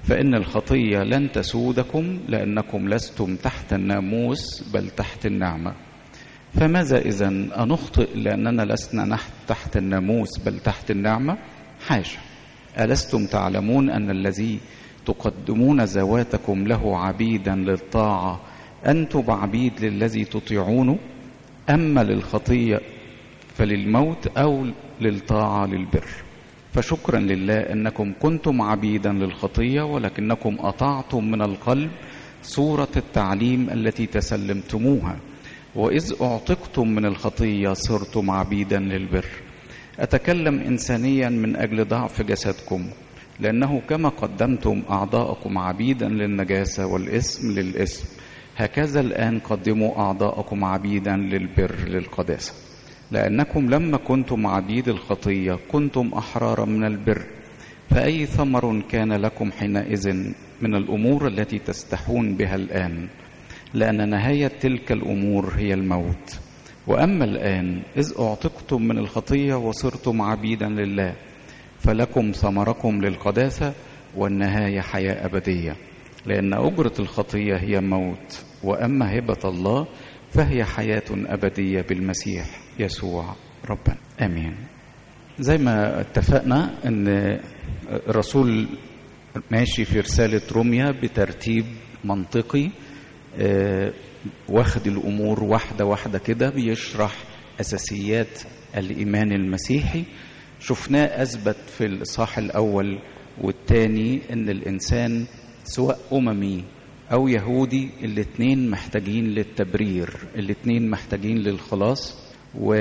فإن الخطية لن تسودكم لأنكم لستم تحت الناموس بل تحت النعمة فماذا إذا أنخطئ لأننا لسنا تحت الناموس بل تحت النعمة حاشا ألستم تعلمون أن الذي تقدمون ذواتكم له عبيدا للطاعة أنتم عبيد للذي تطيعونه أما للخطية فللموت أو للطاعة للبر فشكرا لله أنكم كنتم عبيدا للخطية ولكنكم أطعتم من القلب صورة التعليم التي تسلمتموها وإذ أعتقتم من الخطية صرتم عبيدا للبر أتكلم إنسانيا من أجل ضعف جسدكم لأنه كما قدمتم أعضاءكم عبيدا للنجاسة والإثم للإثم هكذا الآن قدموا أعضاءكم عبيدا للبر للقداسة لأنكم لما كنتم عبيد الخطية كنتم أحرارا من البر فأي ثمر كان لكم حينئذ من الأمور التي تستحون بها الآن لأن نهاية تلك الأمور هي الموت وأما الآن إذ أعتقتم من الخطية وصرتم عبيدا لله فلكم ثمركم للقداسة والنهاية حياة أبدية لأن أجرة الخطية هي موت وأما هبة الله فهي حياة أبدية بالمسيح يسوع ربنا آمين زي ما اتفقنا أن الرسول ماشي في رسالة روميا بترتيب منطقي اه واخد الأمور واحدة واحدة كده بيشرح أساسيات الإيمان المسيحي شفناه أثبت في الإصحاح الأول والثاني أن الإنسان سواء أممي أو يهودي الاتنين محتاجين للتبرير الاتنين محتاجين للخلاص و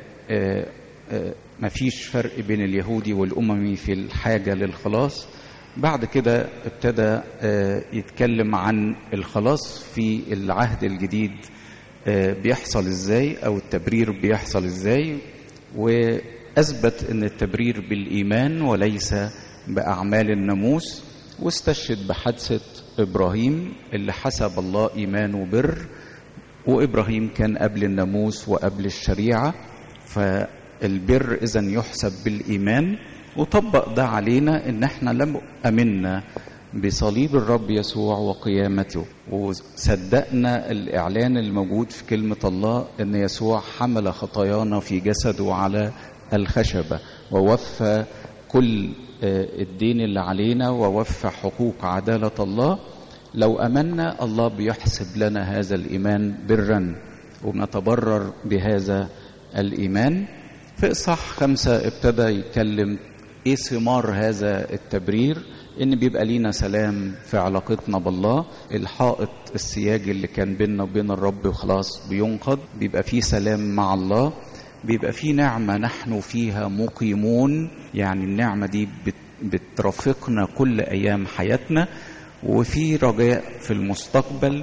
مفيش فرق بين اليهودي والأممي في الحاجة للخلاص بعد كده ابتدى يتكلم عن الخلاص في العهد الجديد بيحصل ازاي او التبرير بيحصل ازاي واثبت ان التبرير بالايمان وليس باعمال الناموس واستشهد بحادثه ابراهيم اللي حسب الله ايمانه بر وابراهيم كان قبل الناموس وقبل الشريعه فالبر اذا يحسب بالايمان وطبق ده علينا ان احنا لم امنا بصليب الرب يسوع وقيامته وصدقنا الاعلان الموجود في كلمه الله ان يسوع حمل خطايانا في جسده على الخشبه ووفى كل الدين اللي علينا ووفى حقوق عداله الله لو امنا الله بيحسب لنا هذا الايمان برا ونتبرر بهذا الايمان في اصحاح خمسه ابتدى يتكلم ايه ثمار هذا التبرير ان بيبقى لينا سلام في علاقتنا بالله الحائط السياج اللي كان بيننا وبين الرب خلاص بينقض بيبقى فيه سلام مع الله بيبقى فيه نعمة نحن فيها مقيمون يعني النعمة دي بترافقنا كل أيام حياتنا وفي رجاء في المستقبل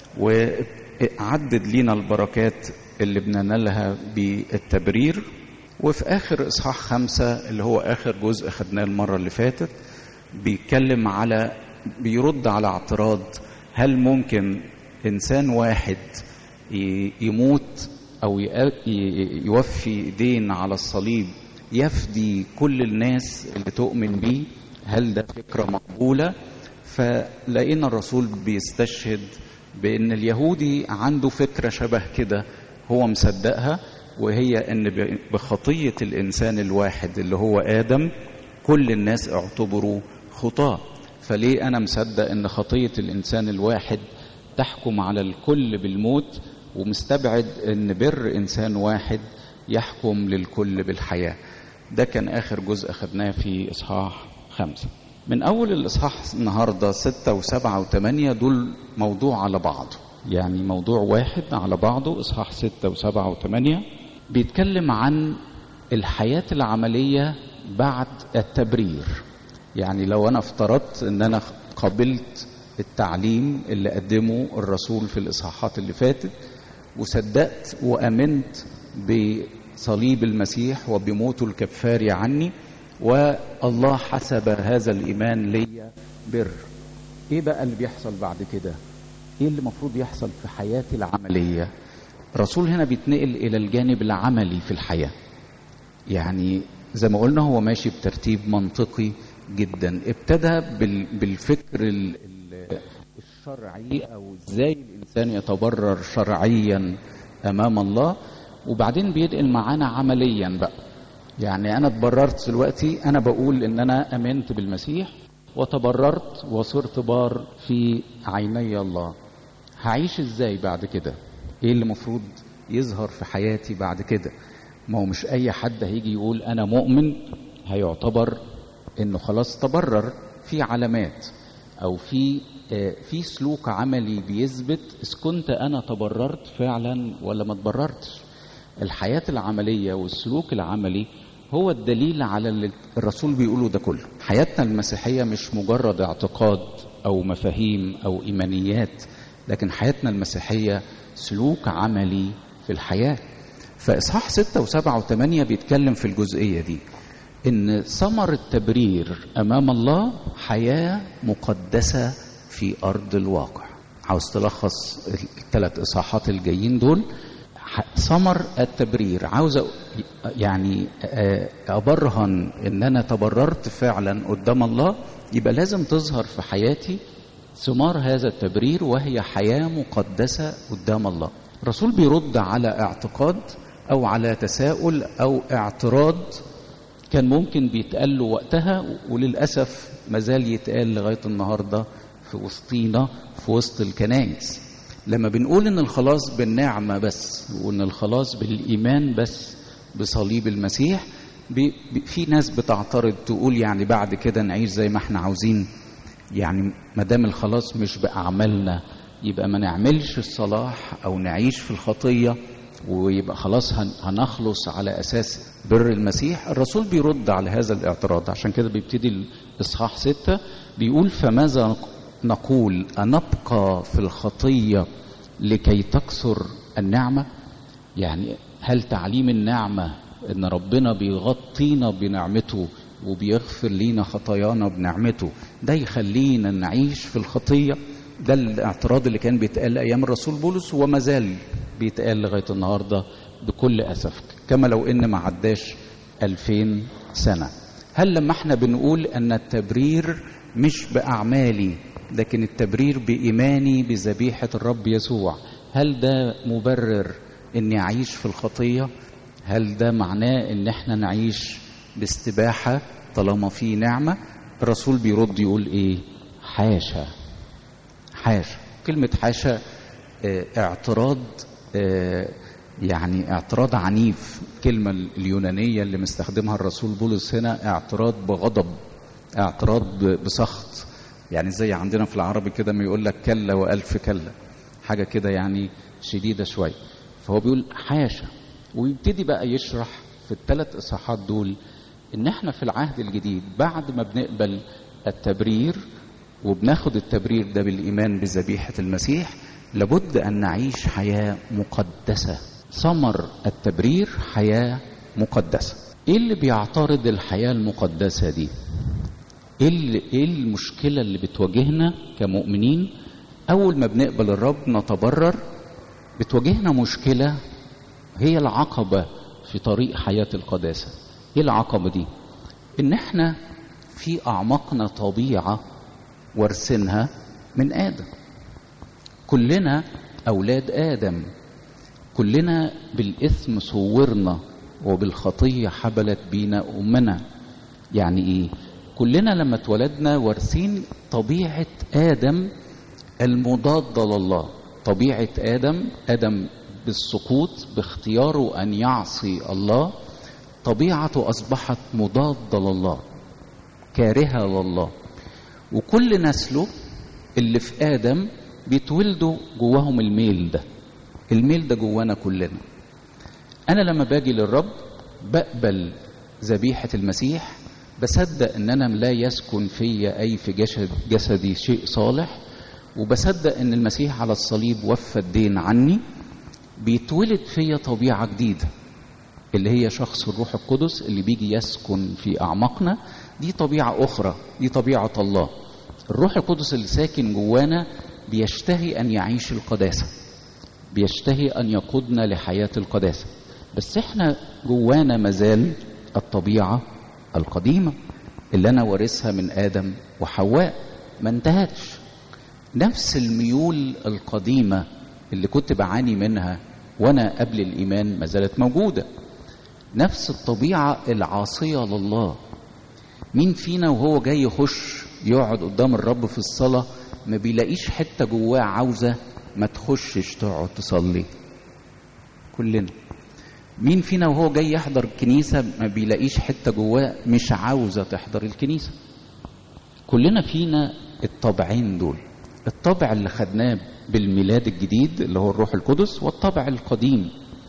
وعدد لينا البركات اللي بننالها بالتبرير وفي آخر إصحاح خمسة اللي هو آخر جزء خدناه المرة اللي فاتت بيتكلم على بيرد على اعتراض هل ممكن إنسان واحد يموت أو يوفي دين على الصليب يفدي كل الناس اللي تؤمن بيه هل ده فكرة مقبولة فلقينا الرسول بيستشهد بأن اليهودي عنده فكرة شبه كده هو مصدقها وهي ان بخطيه الانسان الواحد اللي هو ادم كل الناس اعتبروا خطاه فليه انا مصدق ان خطيه الانسان الواحد تحكم على الكل بالموت ومستبعد ان بر انسان واحد يحكم للكل بالحياه ده كان اخر جزء خدناه في اصحاح خمسه من اول الاصحاح النهارده ستة وسبعة وثمانية دول موضوع على بعضه يعني موضوع واحد على بعضه اصحاح ستة وسبعة وثمانية بيتكلم عن الحياة العملية بعد التبرير يعني لو أنا افترضت أن أنا قبلت التعليم اللي قدمه الرسول في الإصحاحات اللي فاتت وصدقت وأمنت بصليب المسيح وبموته الكفاري عني والله حسب هذا الإيمان لي بر إيه بقى اللي بيحصل بعد كده إيه اللي المفروض يحصل في حياتي العملية الرسول هنا بيتنقل الى الجانب العملي في الحياه يعني زي ما قلنا هو ماشي بترتيب منطقي جدا ابتدى بالفكر الشرعي او ازاي الانسان يتبرر شرعيا امام الله وبعدين بينقل معانا عمليا بقى يعني انا اتبررت دلوقتي انا بقول ان انا امنت بالمسيح وتبررت وصرت بار في عيني الله هعيش ازاي بعد كده ايه اللي المفروض يظهر في حياتي بعد كده ما هو مش اي حد هيجي يقول انا مؤمن هيعتبر انه خلاص تبرر في علامات او في في سلوك عملي بيثبت اذا كنت انا تبررت فعلا ولا ما تبررتش الحياه العمليه والسلوك العملي هو الدليل على اللي الرسول بيقوله ده كله حياتنا المسيحيه مش مجرد اعتقاد او مفاهيم او ايمانيات لكن حياتنا المسيحيه سلوك عملي في الحياه فاصحاح ستة وسبعة وثمانية بيتكلم في الجزئيه دي ان ثمر التبرير امام الله حياه مقدسه في ارض الواقع عاوز تلخص الثلاث اصحاحات الجايين دول ثمر التبرير عاوز يعني ابرهن ان انا تبررت فعلا قدام الله يبقى لازم تظهر في حياتي ثمار هذا التبرير وهي حياه مقدسه قدام الله الرسول بيرد على اعتقاد او على تساؤل او اعتراض كان ممكن بيتقال له وقتها وللاسف مازال يتقال لغايه النهارده في وسطينا في وسط الكنائس لما بنقول ان الخلاص بالنعمه بس وان الخلاص بالايمان بس بصليب المسيح بي في ناس بتعترض تقول يعني بعد كده نعيش زي ما احنا عاوزين يعني ما دام الخلاص مش باعمالنا يبقى ما نعملش الصلاح او نعيش في الخطيه ويبقى خلاص هنخلص على اساس بر المسيح الرسول بيرد على هذا الاعتراض عشان كده بيبتدي الاصحاح ستة بيقول فماذا نقول أنبقى في الخطية لكي تكثر النعمة يعني هل تعليم النعمة ان ربنا بيغطينا بنعمته وبيغفر لينا خطايانا بنعمته ده يخلينا نعيش في الخطية ده الاعتراض اللي كان بيتقال ايام الرسول بولس وما زال بيتقال لغايه النهارده بكل اسف كما لو ان ما عداش 2000 سنه هل لما احنا بنقول ان التبرير مش باعمالي لكن التبرير بايماني بذبيحه الرب يسوع هل ده مبرر اني اعيش في الخطيه هل ده معناه ان احنا نعيش باستباحه طالما في نعمه الرسول بيرد يقول ايه حاشا حاشا كلمه حاشا اه اعتراض اه يعني اعتراض عنيف الكلمه اليونانيه اللي مستخدمها الرسول بولس هنا اعتراض بغضب اعتراض بسخط يعني زي عندنا في العربي كده ما يقول لك كلا والف كلا حاجه كده يعني شديده شويه فهو بيقول حاشا ويبتدي بقى يشرح في الثلاث اصحاحات دول ان احنا في العهد الجديد بعد ما بنقبل التبرير وبناخد التبرير ده بالايمان بذبيحه المسيح لابد ان نعيش حياه مقدسه ثمر التبرير حياه مقدسه ايه اللي بيعترض الحياه المقدسه دي ايه اللي ايه المشكله اللي بتواجهنا كمؤمنين اول ما بنقبل الرب نتبرر بتواجهنا مشكله هي العقبه في طريق حياه القداسه ايه العقبه دي ان احنا في اعماقنا طبيعه وارثينها من ادم كلنا اولاد ادم كلنا بالاثم صورنا وبالخطيه حبلت بينا امنا يعني ايه كلنا لما اتولدنا وارثين طبيعه ادم المضاده لله طبيعه ادم ادم بالسقوط باختياره ان يعصي الله طبيعته اصبحت مضاده لله كارهه لله وكل نسله اللي في ادم بيتولدوا جواهم الميل ده الميل ده جوانا كلنا انا لما باجي للرب بقبل ذبيحه المسيح بصدق ان انا لا يسكن فيا اي في جسد جسدي شيء صالح وبصدق ان المسيح على الصليب وفى الدين عني بيتولد فيا طبيعه جديده اللي هي شخص الروح القدس اللي بيجي يسكن في اعماقنا دي طبيعه اخرى دي طبيعه الله الروح القدس اللي ساكن جوانا بيشتهي ان يعيش القداسه بيشتهي ان يقودنا لحياه القداسه بس احنا جوانا مازال الطبيعه القديمه اللي أنا وارثها من آدم وحواء ما انتهتش نفس الميول القديمة اللي كنت بعاني منها وأنا قبل الإيمان ما زالت موجودة نفس الطبيعة العاصية لله مين فينا وهو جاي يخش يقعد قدام الرب في الصلاة ما بيلاقيش حتة جواه عاوزة ما تخشش تقعد تصلي كلنا مين فينا وهو جاي يحضر الكنيسة ما بيلاقيش حتة جواه مش عاوزة تحضر الكنيسة كلنا فينا الطبعين دول الطبع اللي خدناه بالميلاد الجديد اللي هو الروح القدس والطبع القديم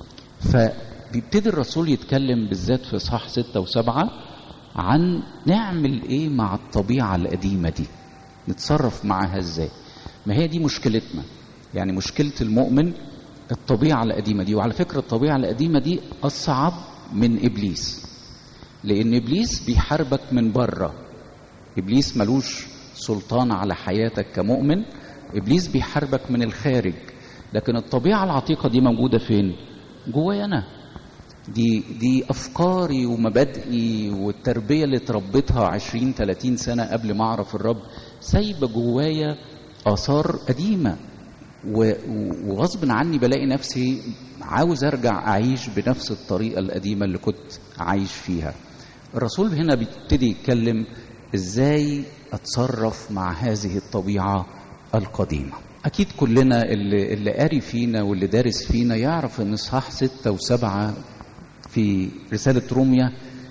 فبيبتدي الرسول يتكلم بالذات في اصحاح ستة وسبعة عن نعمل ايه مع الطبيعة القديمة دي نتصرف معاها ازاي ما هي دي مشكلتنا يعني مشكلة المؤمن الطبيعة القديمة دي وعلى فكرة الطبيعة القديمة دي أصعب من إبليس لأن إبليس بيحاربك من بره إبليس ملوش سلطان على حياتك كمؤمن إبليس بيحاربك من الخارج لكن الطبيعة العتيقة دي موجودة فين؟ جوايا أنا دي دي أفكاري ومبادئي والتربية اللي اتربيتها عشرين ثلاثين سنة قبل ما أعرف الرب سايبة جوايا آثار قديمة وغصب عني بلاقي نفسي عاوز ارجع اعيش بنفس الطريقه القديمه اللي كنت عايش فيها الرسول هنا بيبتدي يتكلم ازاي اتصرف مع هذه الطبيعه القديمه اكيد كلنا اللي, اللي قاري فينا واللي دارس فينا يعرف ان اصحاح ستة وسبعة في رسالة روميا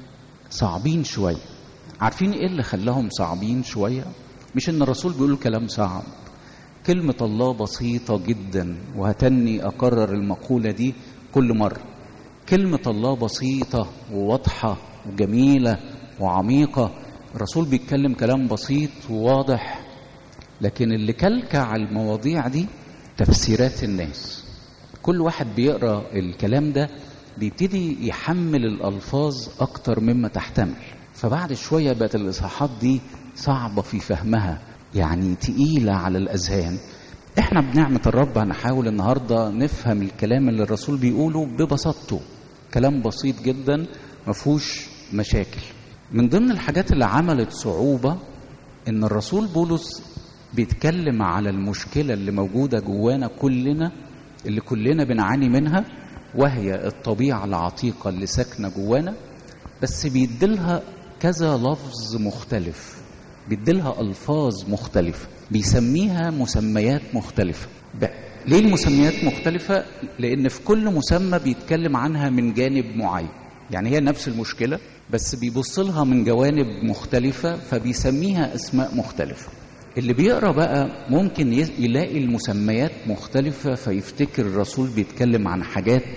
صعبين شوية عارفين ايه اللي خلاهم صعبين شوية مش ان الرسول بيقول كلام صعب كلمة الله بسيطة جدا وهتني أكرر المقولة دي كل مرة كلمة الله بسيطة وواضحة وجميلة وعميقة الرسول بيتكلم كلام بسيط وواضح لكن اللي كلكع المواضيع دي تفسيرات الناس كل واحد بيقرا الكلام ده بيبتدي يحمل الألفاظ أكتر مما تحتمل فبعد شوية بقت الإصحاحات دي صعبة في فهمها يعني تقيلة على الأذهان احنا بنعمة الرب هنحاول النهاردة نفهم الكلام اللي الرسول بيقوله ببساطته كلام بسيط جدا مفهوش مشاكل من ضمن الحاجات اللي عملت صعوبة ان الرسول بولس بيتكلم على المشكلة اللي موجودة جوانا كلنا اللي كلنا بنعاني منها وهي الطبيعة العتيقة اللي ساكنة جوانا بس بيديلها كذا لفظ مختلف بيديلها ألفاظ مختلفة بيسميها مسميات مختلفة ليه المسميات مختلفة؟ لأن في كل مسمى بيتكلم عنها من جانب معين يعني هي نفس المشكلة بس بيبص لها من جوانب مختلفة فبيسميها أسماء مختلفة اللي بيقرا بقى ممكن يلاقي المسميات مختلفة فيفتكر الرسول بيتكلم عن حاجات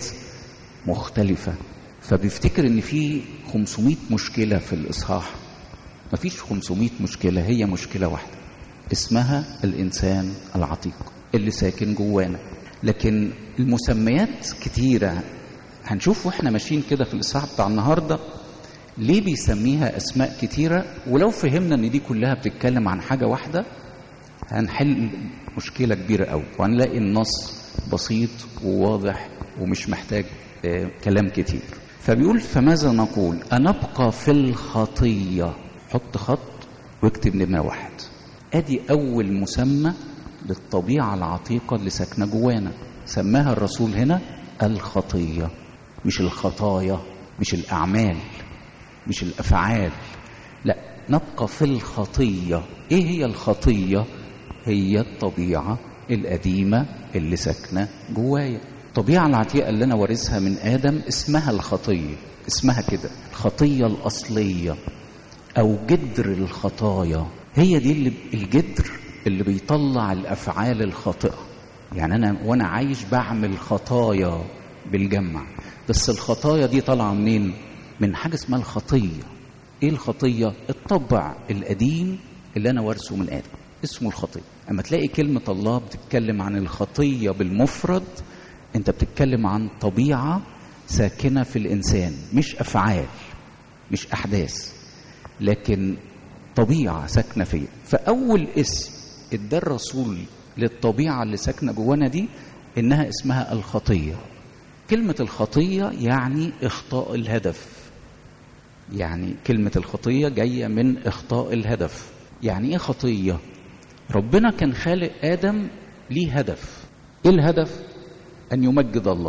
مختلفة فبيفتكر ان في 500 مشكلة في الإصحاح مفيش 500 مشكلة هي مشكلة واحدة اسمها الإنسان العتيق اللي ساكن جوانا لكن المسميات كتيرة هنشوف واحنا ماشيين كده في الإصحاح بتاع النهاردة ليه بيسميها أسماء كتيرة ولو فهمنا إن دي كلها بتتكلم عن حاجة واحدة هنحل مشكلة كبيرة قوي وهنلاقي النص بسيط وواضح ومش محتاج آه كلام كتير فبيقول فماذا نقول أنبقى في الخطية حط خط واكتب نمرة واحد ادي اول مسمى للطبيعة العتيقة اللي ساكنة جوانا سماها الرسول هنا الخطية مش الخطايا مش الأعمال مش الأفعال لا نبقى في الخطية ايه هي الخطية هي الطبيعة القديمة اللي ساكنة جوايا الطبيعة العتيقة اللي أنا وارثها من آدم اسمها الخطية اسمها كده الخطية الأصلية او جدر الخطايا هي دي اللي الجدر اللي بيطلع الافعال الخاطئه يعني انا وانا عايش بعمل خطايا بالجمع بس الخطايا دي طالعه منين من حاجه اسمها الخطيه ايه الخطيه الطبع القديم اللي انا وارثه من ادم اسمه الخطيه اما تلاقي كلمه الله بتتكلم عن الخطيه بالمفرد انت بتتكلم عن طبيعه ساكنه في الانسان مش افعال مش احداث لكن طبيعة ساكنة فيا فأول اسم ادى الرسول للطبيعة اللي ساكنة جوانا دي إنها اسمها الخطية كلمة الخطية يعني إخطاء الهدف يعني كلمة الخطية جاية من إخطاء الهدف يعني إيه خطية ربنا كان خالق آدم ليه هدف إيه الهدف أن يمجد الله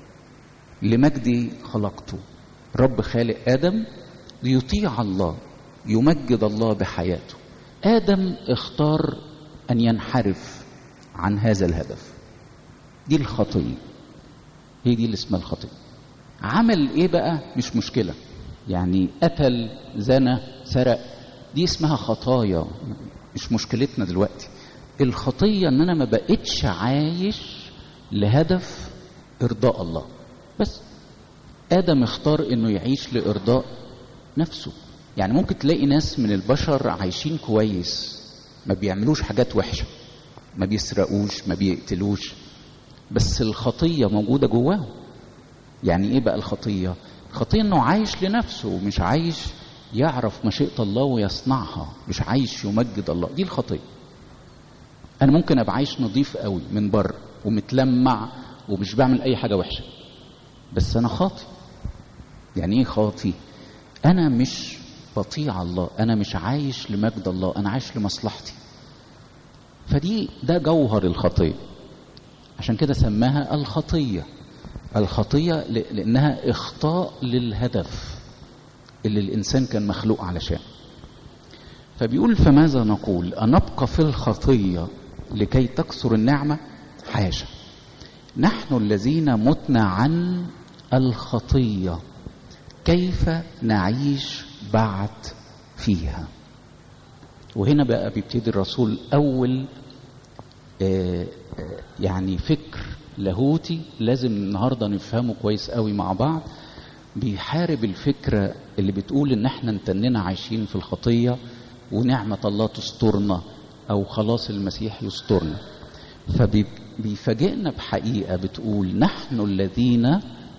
لمجدي خلقته رب خالق آدم ليطيع الله يمجد الله بحياته آدم اختار أن ينحرف عن هذا الهدف دي الخطية هي دي اللي اسمها الخطية عمل ايه بقى مش مشكلة يعني قتل زنى سرق دي اسمها خطايا مش مشكلتنا دلوقتي الخطية ان انا ما بقتش عايش لهدف ارضاء الله بس ادم اختار انه يعيش لارضاء نفسه يعني ممكن تلاقي ناس من البشر عايشين كويس ما بيعملوش حاجات وحشة ما بيسرقوش ما بيقتلوش بس الخطية موجودة جواهم يعني ايه بقى الخطية الخطية انه عايش لنفسه ومش عايش يعرف مشيئة الله ويصنعها مش عايش يمجد الله دي الخطية انا ممكن ابقى عايش نظيف قوي من بره ومتلمع ومش بعمل اي حاجة وحشة بس انا خاطي يعني ايه خاطي انا مش بطيع الله انا مش عايش لمجد الله انا عايش لمصلحتي فدي ده جوهر الخطيه عشان كده سماها الخطيه الخطيه لانها اخطاء للهدف اللي الانسان كان مخلوق علشان فبيقول فماذا نقول انبقى في الخطيه لكي تكثر النعمه حاشا نحن الذين متنا عن الخطيه كيف نعيش بعد فيها وهنا بقى بيبتدي الرسول اول آه يعني فكر لاهوتي لازم النهارده نفهمه كويس قوي مع بعض بيحارب الفكره اللي بتقول ان احنا انتننا عايشين في الخطيه ونعمه الله تسترنا او خلاص المسيح يسترنا فبيفاجئنا بحقيقه بتقول نحن الذين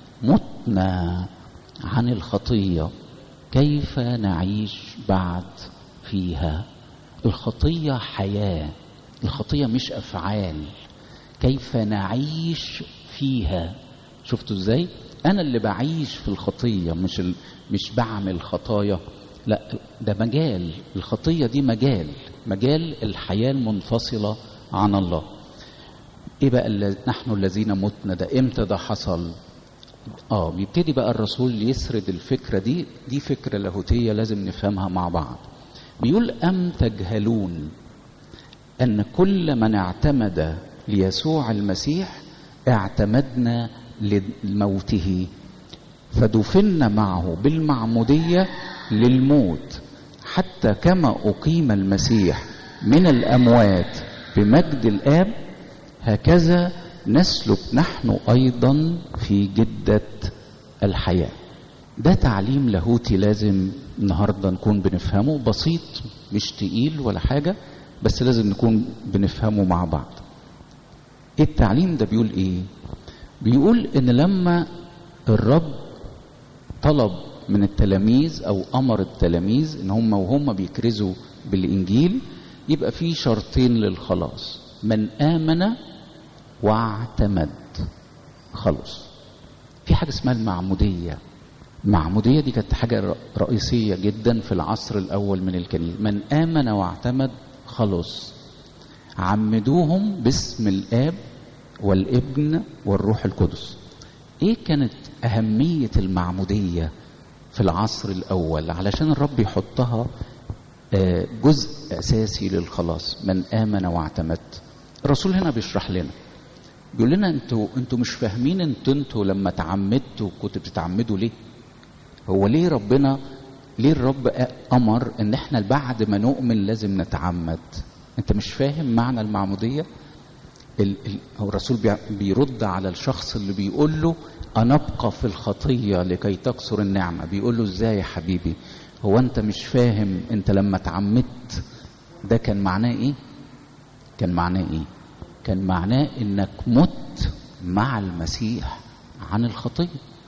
متنا عن الخطيه كيف نعيش بعد فيها الخطيه حياه الخطيه مش افعال كيف نعيش فيها شفتوا ازاي انا اللي بعيش في الخطيه مش ال... مش بعمل خطايا لا ده مجال الخطيه دي مجال مجال الحياه المنفصله عن الله ايه بقى اللي نحن الذين متنا ده امتى ده حصل اه بيبتدي بقى الرسول يسرد الفكره دي دي فكره لاهوتيه لازم نفهمها مع بعض بيقول ام تجهلون ان كل من اعتمد ليسوع المسيح اعتمدنا لموته فدفنا معه بالمعموديه للموت حتى كما اقيم المسيح من الاموات بمجد الاب هكذا نسلك نحن ايضا في جده الحياه ده تعليم لاهوتي لازم النهارده نكون بنفهمه بسيط مش تقيل ولا حاجه بس لازم نكون بنفهمه مع بعض التعليم ده بيقول ايه بيقول ان لما الرب طلب من التلاميذ او امر التلاميذ ان هم وهم بيكرزوا بالانجيل يبقى في شرطين للخلاص من امن واعتمد خلص في حاجه اسمها المعموديه المعموديه دي كانت حاجه رئيسيه جدا في العصر الاول من الكنيسه من امن واعتمد خلص عمدوهم باسم الاب والابن والروح القدس ايه كانت اهميه المعموديه في العصر الاول علشان الرب يحطها جزء اساسي للخلاص من امن واعتمد الرسول هنا بيشرح لنا بيقول لنا انتوا انتوا مش فاهمين انتوا انتوا لما تعمدتوا كنتوا بتتعمدوا ليه هو ليه ربنا ليه الرب امر ان احنا بعد ما نؤمن لازم نتعمد انت مش فاهم معنى المعموديه ال ال هو الرسول بيرد على الشخص اللي بيقول له انا ابقى في الخطيه لكي تكثر النعمه بيقول له ازاي يا حبيبي هو انت مش فاهم انت لما اتعمدت ده كان معناه ايه كان معناه ايه كان معناه انك مت مع المسيح عن الخطيه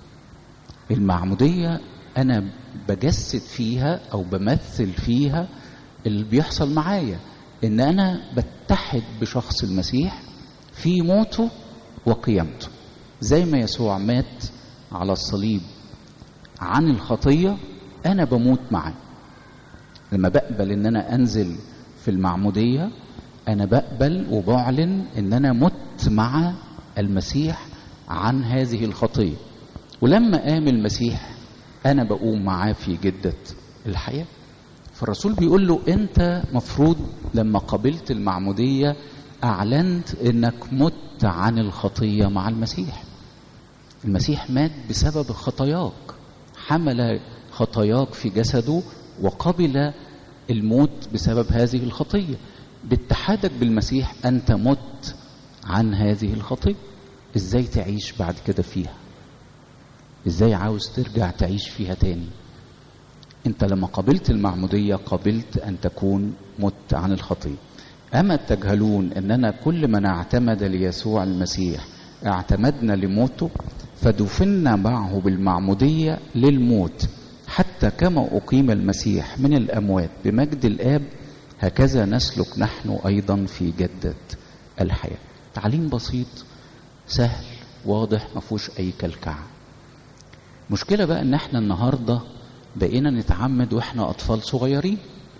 المعموديه انا بجسد فيها او بمثل فيها اللي بيحصل معايا ان انا بتحد بشخص المسيح في موته وقيامته زي ما يسوع مات على الصليب عن الخطيه انا بموت معاه لما بقبل ان انا انزل في المعموديه انا بقبل وبعلن ان انا مت مع المسيح عن هذه الخطيه ولما قام المسيح انا بقوم معاه في جده الحياه فالرسول بيقول له انت مفروض لما قبلت المعموديه اعلنت انك مت عن الخطيه مع المسيح المسيح مات بسبب خطاياك حمل خطاياك في جسده وقبل الموت بسبب هذه الخطيه باتحادك بالمسيح انت مت عن هذه الخطيه ازاي تعيش بعد كده فيها ازاي عاوز ترجع تعيش فيها تاني انت لما قبلت المعموديه قبلت ان تكون مت عن الخطيه اما تجهلون اننا كل من اعتمد ليسوع المسيح اعتمدنا لموته فدفنا معه بالمعموديه للموت حتى كما اقيم المسيح من الاموات بمجد الاب هكذا نسلك نحن ايضا في جده الحياه تعليم بسيط سهل واضح ما فيهوش اي كلكعه مشكله بقى ان احنا النهارده بقينا نتعمد واحنا اطفال صغيرين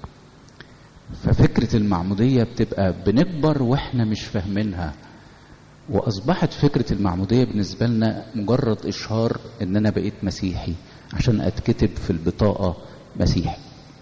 ففكره المعموديه بتبقى بنكبر واحنا مش فاهمينها واصبحت فكره المعموديه بالنسبه لنا مجرد اشهار ان انا بقيت مسيحي عشان اتكتب في البطاقه مسيحي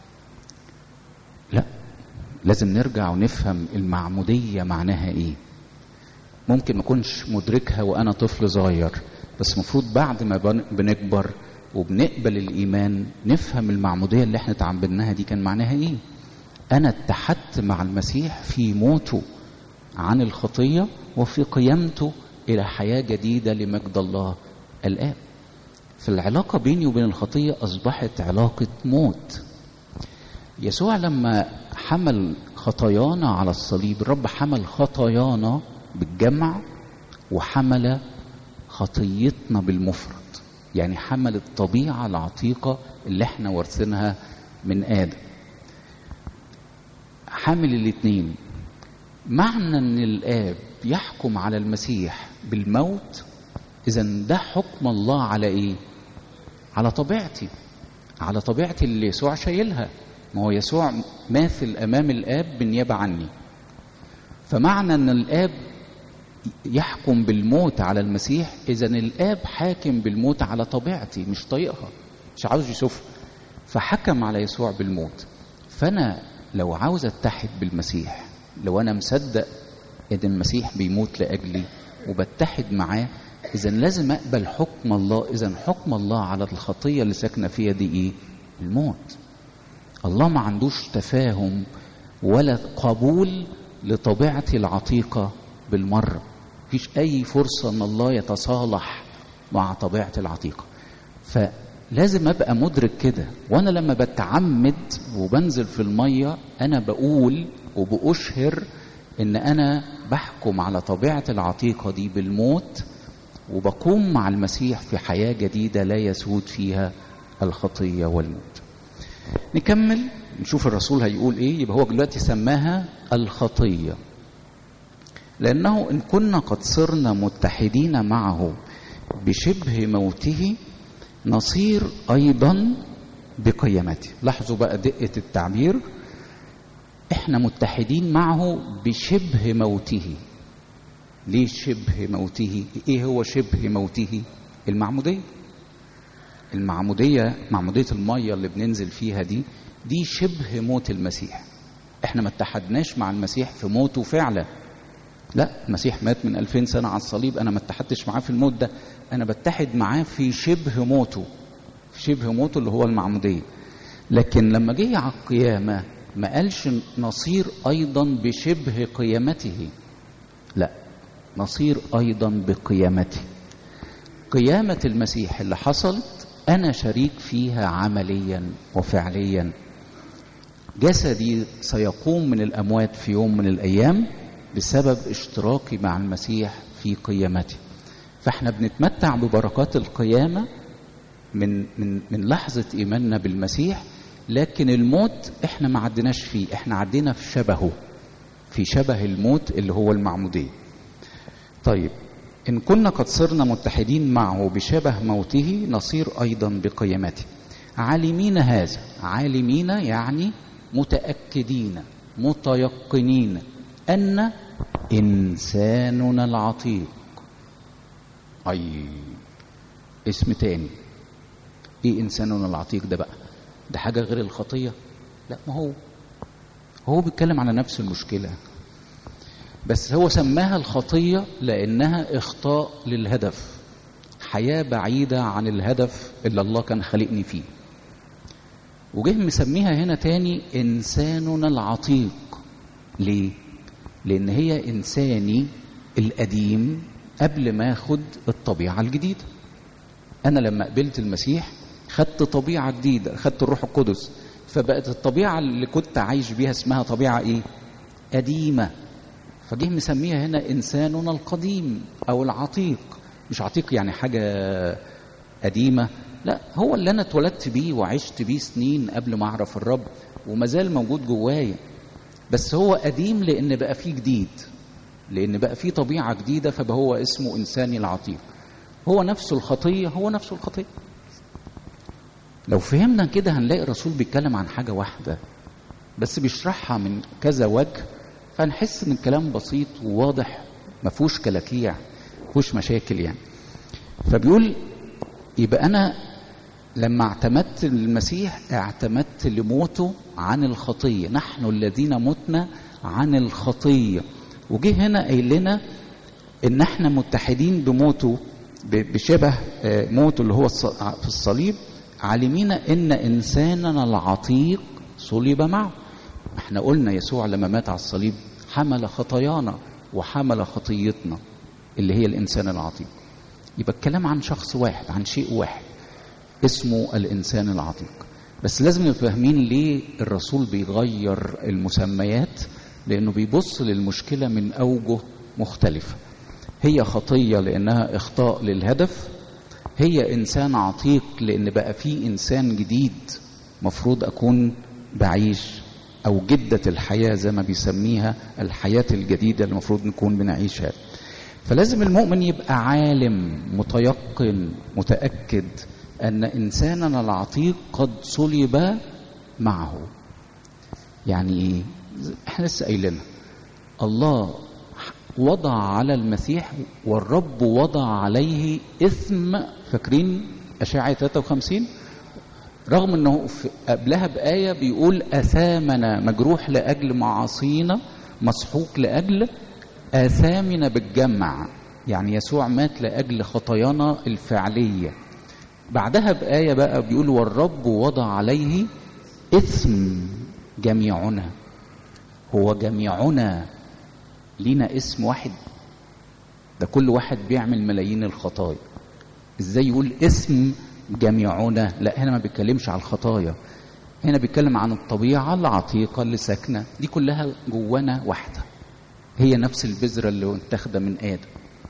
لا لازم نرجع ونفهم المعموديه معناها ايه ممكن ما اكونش مدركها وانا طفل صغير بس المفروض بعد ما بنكبر وبنقبل الايمان نفهم المعموديه اللي احنا اتعمدناها دي كان معناها ايه انا اتحدت مع المسيح في موته عن الخطيه وفي قيامته الى حياه جديده لمجد الله الاب فالعلاقه بيني وبين الخطيه اصبحت علاقه موت يسوع لما حمل خطايانا على الصليب الرب حمل خطايانا بالجمع وحمل خطيتنا بالمفرد يعني حمل الطبيعة العتيقة اللي احنا وارثينها من آدم حامل الاتنين معنى ان الآب يحكم على المسيح بالموت إذا ده حكم الله على إيه؟ على طبيعتي على طبيعتي اللي يسوع شايلها ما هو يسوع ماثل أمام الآب بالنيابة عني فمعنى ان الآب يحكم بالموت على المسيح اذا الاب حاكم بالموت على طبيعتي مش طايقها مش عاوز يشوفها فحكم على يسوع بالموت فانا لو عاوز اتحد بالمسيح لو انا مصدق ان المسيح بيموت لاجلي وبتحد معاه اذا لازم اقبل حكم الله اذا حكم الله على الخطيه اللي ساكنه فيها دي ايه الموت الله ما عندوش تفاهم ولا قبول لطبيعتي العتيقه بالمره مفيش اي فرصه ان الله يتصالح مع طبيعه العتيقه فلازم ابقى مدرك كده وانا لما بتعمد وبنزل في الميه انا بقول وبأشهر ان انا بحكم على طبيعه العتيقه دي بالموت وبقوم مع المسيح في حياه جديده لا يسود فيها الخطيه والموت نكمل نشوف الرسول هيقول ايه يبقى هو دلوقتي سماها الخطيه لأنه إن كنا قد صرنا متحدين معه بشبه موته نصير أيضا بقيامته لاحظوا بقى دقة التعبير احنا متحدين معه بشبه موته ليه شبه موته ايه هو شبه موته المعمودية المعمودية معمودية المية اللي بننزل فيها دي دي شبه موت المسيح احنا ما اتحدناش مع المسيح في موته فعلا لا المسيح مات من ألفين سنة على الصليب أنا ما اتحدتش معاه في الموت ده أنا بتحد معاه في شبه موته في شبه موته اللي هو المعمودية لكن لما جه على القيامة ما قالش نصير أيضا بشبه قيامته لا نصير أيضا بقيامته قيامة المسيح اللي حصلت أنا شريك فيها عمليا وفعليا جسدي سيقوم من الأموات في يوم من الأيام بسبب اشتراكي مع المسيح في قيامته فاحنا بنتمتع ببركات القيامه من من من لحظه ايماننا بالمسيح لكن الموت احنا ما عديناش فيه احنا عدينا في شبهه في شبه الموت اللي هو المعموديه طيب ان كنا قد صرنا متحدين معه بشبه موته نصير ايضا بقيامته عالمين هذا عالمين يعني متأكدين متيقنين أن إنساننا العتيق أي اسم تاني إيه إنساننا العتيق ده بقى ده حاجة غير الخطية لا ما هو هو بيتكلم على نفس المشكلة بس هو سماها الخطية لأنها إخطاء للهدف حياة بعيدة عن الهدف اللي الله كان خلقني فيه وجه مسميها هنا تاني إنساننا العتيق ليه؟ لأن هي إنساني القديم قبل ما أخد الطبيعة الجديدة أنا لما قبلت المسيح خدت طبيعة جديدة خدت الروح القدس فبقت الطبيعة اللي كنت عايش بيها اسمها طبيعة إيه؟ قديمة فجه مسميها هنا إنساننا القديم أو العتيق مش عتيق يعني حاجة قديمة لا هو اللي أنا اتولدت بيه وعشت بيه سنين قبل ما أعرف الرب وما زال موجود جوايا بس هو قديم لأن بقى فيه جديد لأن بقى فيه طبيعة جديدة فهو اسمه إنساني العتيق هو نفسه الخطية هو نفسه الخطية لو فهمنا كده هنلاقي الرسول بيتكلم عن حاجة واحدة بس بيشرحها من كذا وجه فنحس ان الكلام بسيط وواضح ما فيهوش كلاكيع فيهوش مشاكل يعني فبيقول يبقى انا لما اعتمدت المسيح اعتمدت لموته عن الخطيه نحن الذين متنا عن الخطيه وجه هنا قايل لنا ان احنا متحدين بموته بشبه موته اللي هو في الصليب عالمين ان انساننا العتيق صلب معه احنا قلنا يسوع لما مات على الصليب حمل خطايانا وحمل خطيتنا اللي هي الانسان العتيق يبقى الكلام عن شخص واحد عن شيء واحد اسمه الانسان العتيق بس لازم نبقى فاهمين ليه الرسول بيغير المسميات لانه بيبص للمشكله من اوجه مختلفه هي خطيه لانها اخطاء للهدف هي انسان عتيق لان بقى في انسان جديد مفروض اكون بعيش او جده الحياه زي ما بيسميها الحياه الجديده اللي المفروض نكون بنعيشها فلازم المؤمن يبقى عالم متيقن متاكد ان انساننا العتيق قد صلب معه يعني ايه احنا لسه قايلينها الله وضع على المسيح والرب وضع عليه اثم فاكرين اشعه 53 رغم انه قبلها بايه بيقول اثامنا مجروح لاجل معاصينا مسحوق لاجل اثامنا بالجمع يعني يسوع مات لاجل خطايانا الفعليه بعدها بايه بقى بيقول والرب وضع عليه اثم جميعنا هو جميعنا لينا اسم واحد ده كل واحد بيعمل ملايين الخطايا ازاي يقول اسم جميعنا لا هنا ما بيتكلمش على الخطايا هنا بيتكلم عن الطبيعة العتيقة اللي ساكنة دي كلها جوانا واحدة هي نفس البذرة اللي متاخدة من آدم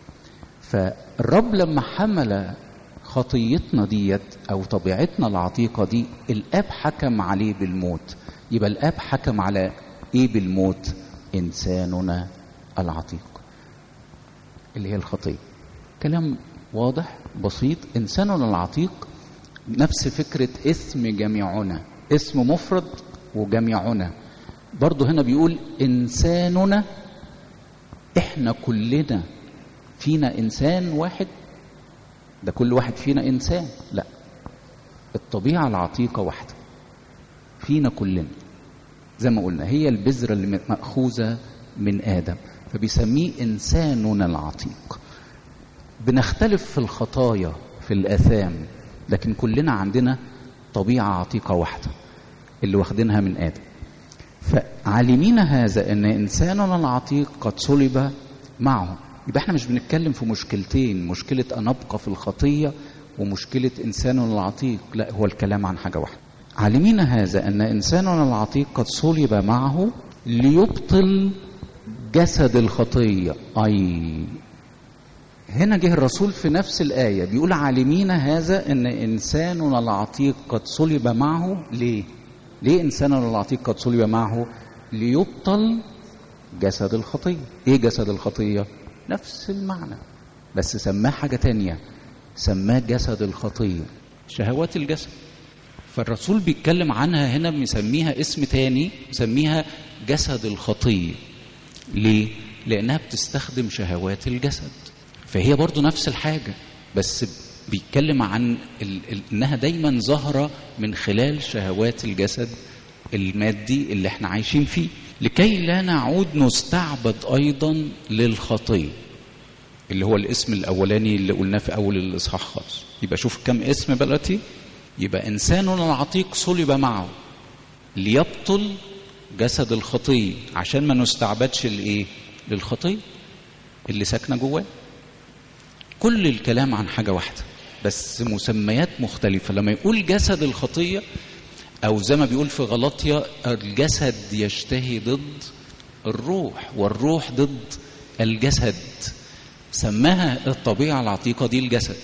فالرب لما حمل خطيتنا ديت أو طبيعتنا العتيقة دي الآب حكم عليه بالموت يبقى الآب حكم على إيه بالموت إنساننا العتيق اللي هي الخطية كلام واضح بسيط إنساننا العتيق نفس فكرة اسم جميعنا اسم مفرد وجميعنا برضه هنا بيقول إنساننا إحنا كلنا فينا إنسان واحد ده كل واحد فينا إنسان لا الطبيعة العتيقة واحدة فينا كلنا زي ما قلنا هي البذرة اللي مأخوذة من آدم فبيسميه إنساننا العتيق بنختلف في الخطايا في الآثام لكن كلنا عندنا طبيعة عتيقة واحدة اللي واخدينها من آدم فعالمين هذا أن إنساننا العتيق قد صلب معه يبقى احنا مش بنتكلم في مشكلتين مشكلة أن أبقى في الخطية ومشكلة إنساننا العتيق لا هو الكلام عن حاجة واحدة عالمين هذا أن إنساننا العتيق قد صلب معه ليبطل جسد الخطية أي هنا جه الرسول في نفس الآية بيقول عالمين هذا أن إنساننا العتيق قد صلب معه ليه؟ ليه إنساننا العتيق قد صلب معه؟ ليبطل جسد الخطية إيه جسد الخطية؟ نفس المعنى بس سماه حاجة تانية سماه جسد الخطية شهوات الجسد فالرسول بيتكلم عنها هنا مسميها اسم تاني مسميها جسد الخطية ليه؟ لأنها بتستخدم شهوات الجسد فهي برضو نفس الحاجة بس بيتكلم عن ال... ال... انها دايما ظاهره من خلال شهوات الجسد المادي اللي احنا عايشين فيه لكي لا نعود نستعبد ايضا للخطيه اللي هو الاسم الاولاني اللي قلناه في اول الاصحاح خالص يبقى شوف كم اسم بلاتي يبقى انسان العتيق صلب معه ليبطل جسد الخطيه عشان ما نستعبدش لايه للخطيه اللي ساكنه جواه كل الكلام عن حاجه واحده بس مسميات مختلفه لما يقول جسد الخطيه او زي ما بيقول في غلطيا الجسد يشتهي ضد الروح والروح ضد الجسد سماها الطبيعه العتيقه دي الجسد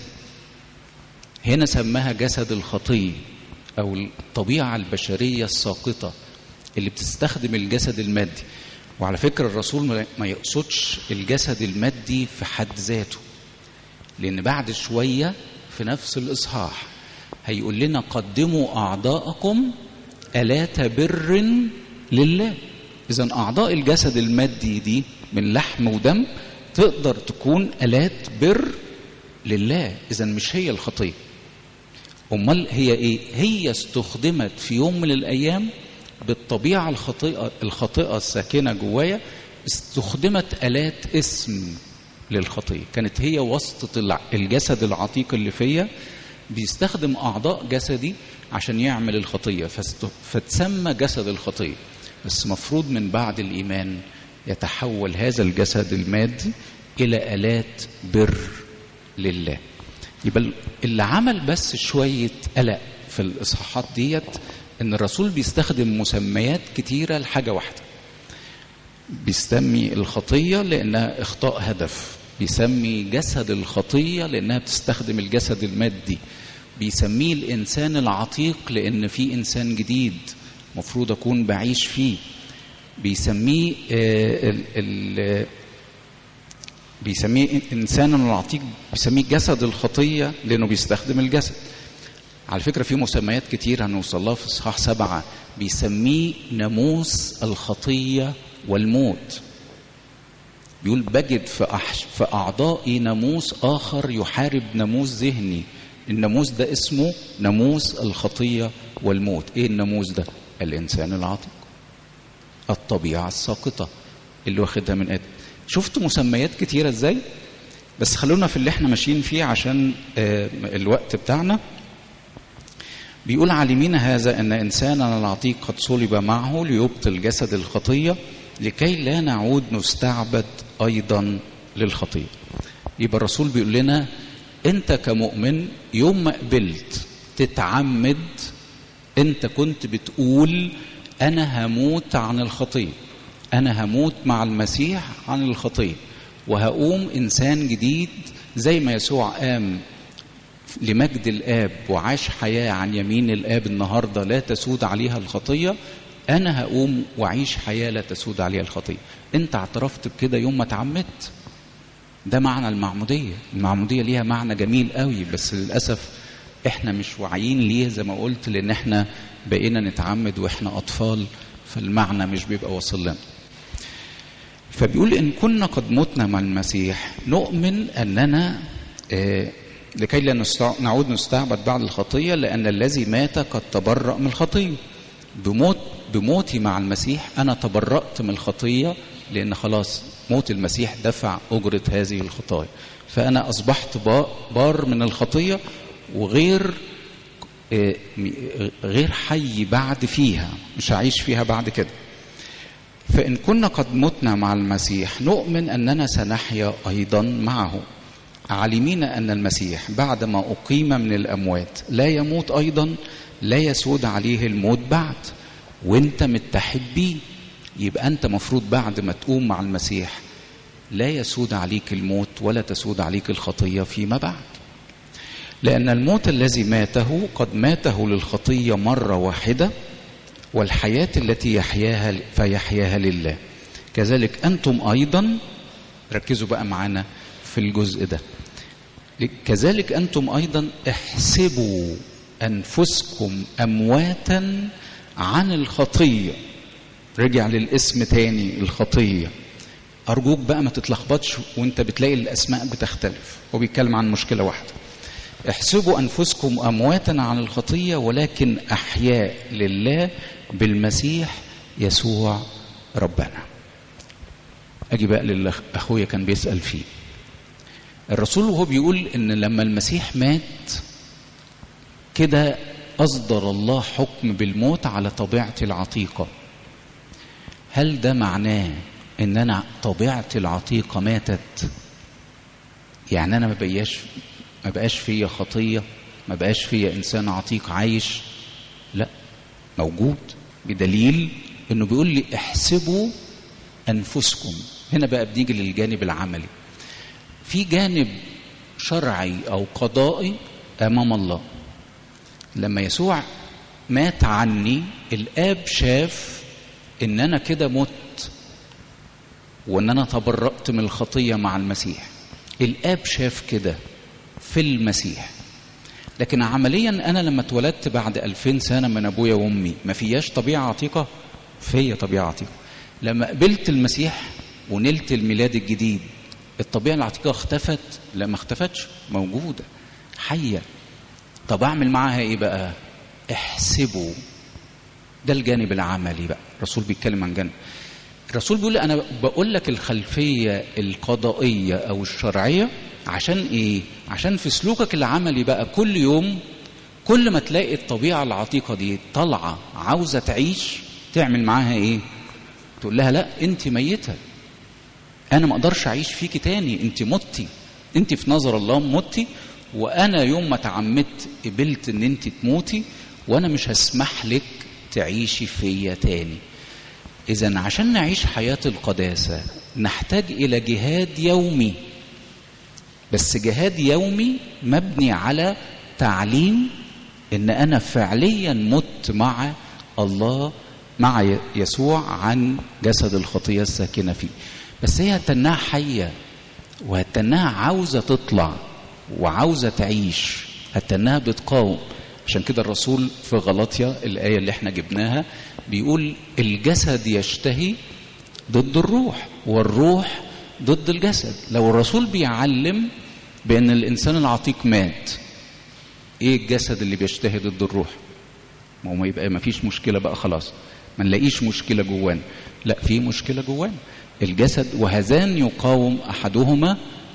هنا سماها جسد الخطيه او الطبيعه البشريه الساقطه اللي بتستخدم الجسد المادي وعلى فكره الرسول ما يقصدش الجسد المادي في حد ذاته لان بعد شويه في نفس الاصحاح هيقول لنا قدموا اعضاءكم الات بر لله اذا اعضاء الجسد المادي دي من لحم ودم تقدر تكون الات بر لله اذا مش هي الخطيه امال هي ايه هي استخدمت في يوم من الايام بالطبيعه الخطيئه الخاطئه الساكنه جوايا استخدمت الات اسم للخطيه كانت هي واسطه الجسد العتيق اللي فيا بيستخدم اعضاء جسدي عشان يعمل الخطيه فتسمى جسد الخطيه بس مفروض من بعد الايمان يتحول هذا الجسد المادي الى الات بر لله يبقى اللي عمل بس شويه قلق في الاصحاحات ديت ان الرسول بيستخدم مسميات كتيره لحاجه واحده بيسمي الخطيه لانها اخطاء هدف بيسمي جسد الخطيه لانها بتستخدم الجسد المادي بيسميه الانسان العتيق لان في انسان جديد مفروض اكون بعيش فيه بيسميه ال ال بيسميه انسان العتيق بيسميه جسد الخطيه لانه بيستخدم الجسد على فكره في مسميات كتير هنوصل لها في اصحاح سبعه بيسميه ناموس الخطيه والموت بيقول بجد في, أحش في أعضائي ناموس آخر يحارب ناموس ذهني الناموس ده اسمه ناموس الخطية والموت إيه الناموس ده الإنسان العاطق الطبيعة الساقطة اللي واخدها من آدم شفت مسميات كتيرة إزاي بس خلونا في اللي احنا ماشيين فيه عشان آه الوقت بتاعنا بيقول عالمين هذا أن إنساننا العتيق قد صلب معه ليبطل جسد الخطية لكي لا نعود نستعبد ايضا للخطيه يبقى الرسول بيقول لنا انت كمؤمن يوم ما قبلت تتعمد انت كنت بتقول انا هموت عن الخطيه انا هموت مع المسيح عن الخطيه وهقوم انسان جديد زي ما يسوع قام لمجد الاب وعاش حياه عن يمين الاب النهارده لا تسود عليها الخطيه انا هقوم واعيش حياه لا تسود عليها الخطيه انت اعترفت بكده يوم ما اتعمدت ده معنى المعموديه المعموديه ليها معنى جميل قوي بس للاسف احنا مش واعيين ليه زي ما قلت لان احنا بقينا نتعمد واحنا اطفال فالمعنى مش بيبقى واصل لنا فبيقول ان كنا قد متنا مع المسيح نؤمن اننا آه لكي لا نعود نستعبد بعد الخطيه لان الذي مات قد تبرأ من الخطيه بموت بموتي مع المسيح انا تبرأت من الخطيه لان خلاص موت المسيح دفع اجره هذه الخطايا فانا اصبحت بار من الخطيه وغير غير حي بعد فيها مش هعيش فيها بعد كده فان كنا قد متنا مع المسيح نؤمن اننا سنحيا ايضا معه عالمين ان المسيح بعدما اقيم من الاموات لا يموت ايضا لا يسود عليه الموت بعد وانت متحد بيه يبقى انت مفروض بعد ما تقوم مع المسيح لا يسود عليك الموت ولا تسود عليك الخطيه فيما بعد لان الموت الذي ماته قد ماته للخطيه مره واحده والحياه التي يحياها فيحياها لله كذلك انتم ايضا ركزوا بقى معانا في الجزء ده كذلك انتم ايضا احسبوا أنفسكم أمواتا عن الخطية رجع للاسم تاني الخطية أرجوك بقى ما تتلخبطش وانت بتلاقي الأسماء بتختلف هو بيتكلم عن مشكلة واحدة احسبوا أنفسكم أمواتا عن الخطية ولكن أحياء لله بالمسيح يسوع ربنا أجي بقى للي أخويا كان بيسأل فيه الرسول وهو بيقول إن لما المسيح مات كده أصدر الله حكم بالموت على طبيعتي العتيقة هل ده معناه ان انا طبيعتي العتيقه ماتت يعني انا ما بقاش ما بقاش فيا خطيه ما بقاش فيا انسان عتيق عايش لا موجود بدليل انه بيقول لي احسبوا انفسكم هنا بقى بنيجي للجانب العملي في جانب شرعي او قضائي امام الله لما يسوع مات عني الاب شاف ان انا كده مت وان انا تبرأت من الخطيه مع المسيح الاب شاف كده في المسيح لكن عمليا انا لما اتولدت بعد ألفين سنه من ابويا وامي ما فياش طبيعه عتيقه فيا طبيعه عتيقه لما قبلت المسيح ونلت الميلاد الجديد الطبيعه العتيقه اختفت لا ما اختفتش موجوده حيه طب اعمل معاها ايه بقى احسبوا ده الجانب العملي بقى الرسول بيتكلم عن جانب الرسول بيقول انا بقول لك الخلفيه القضائيه او الشرعيه عشان ايه عشان في سلوكك العملي بقى كل يوم كل ما تلاقي الطبيعه العتيقه دي طالعه عاوزه تعيش تعمل معاها ايه تقول لها لا انت ميته انا ما اقدرش اعيش فيكي تاني انت متي انت في نظر الله متي وانا يوم ما تعمدت قبلت ان انت تموتي وانا مش هسمح لك تعيشي فيا تاني اذا عشان نعيش حياه القداسه نحتاج الى جهاد يومي بس جهاد يومي مبني على تعليم ان انا فعليا مت مع الله مع يسوع عن جسد الخطيه الساكنه فيه بس هي هتنها حيه وهتنها عاوزه تطلع وعاوزه تعيش هتنها بتقاوم عشان كده الرسول في غلطية الآية اللي احنا جبناها بيقول الجسد يشتهي ضد الروح والروح ضد الجسد لو الرسول بيعلم بأن الإنسان العتيق مات إيه الجسد اللي بيشتهي ضد الروح ما هو ما يبقى ما فيش مشكلة بقى خلاص ما نلاقيش مشكلة جوانا لا في مشكلة جوانا الجسد وهذان يقاوم أحدهما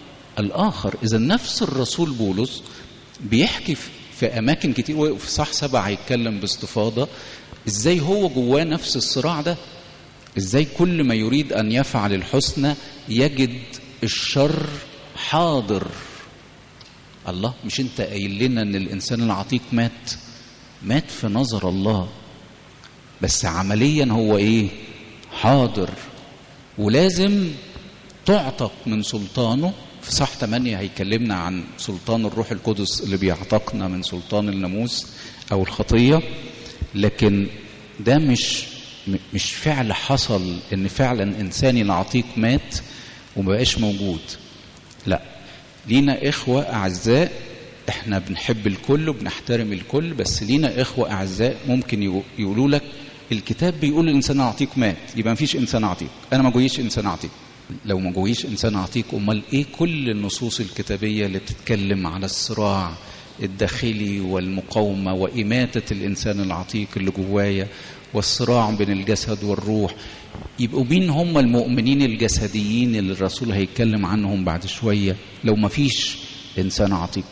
الآخر إذا نفس الرسول بولس بيحكي في أماكن كتير وفي صح سبع هيتكلم باستفاضة إزاي هو جواه نفس الصراع ده إزاي كل ما يريد أن يفعل الحسنى يجد الشر حاضر الله مش انت قايل لنا ان الانسان العتيق مات مات في نظر الله بس عمليا هو ايه حاضر ولازم تعتق من سلطانه في صح 8 هيكلمنا عن سلطان الروح القدس اللي بيعتقنا من سلطان الناموس او الخطيه لكن ده مش مش فعل حصل ان فعلا انساني العتيق مات ومبقاش موجود لا لينا اخوه اعزاء احنا بنحب الكل وبنحترم الكل بس لينا اخوه اعزاء ممكن يقولوا لك الكتاب بيقول الانسان العتيق مات يبقى ما فيش انسان عتيق انا ما جويش انسان عتيق لو ما جويش انسان عتيق امال ايه كل النصوص الكتابيه اللي بتتكلم على الصراع الداخلي والمقاومه واماته الانسان العتيق اللي جوايا والصراع بين الجسد والروح يبقوا مين هم المؤمنين الجسديين اللي الرسول هيتكلم عنهم بعد شويه لو ما فيش انسان عتيق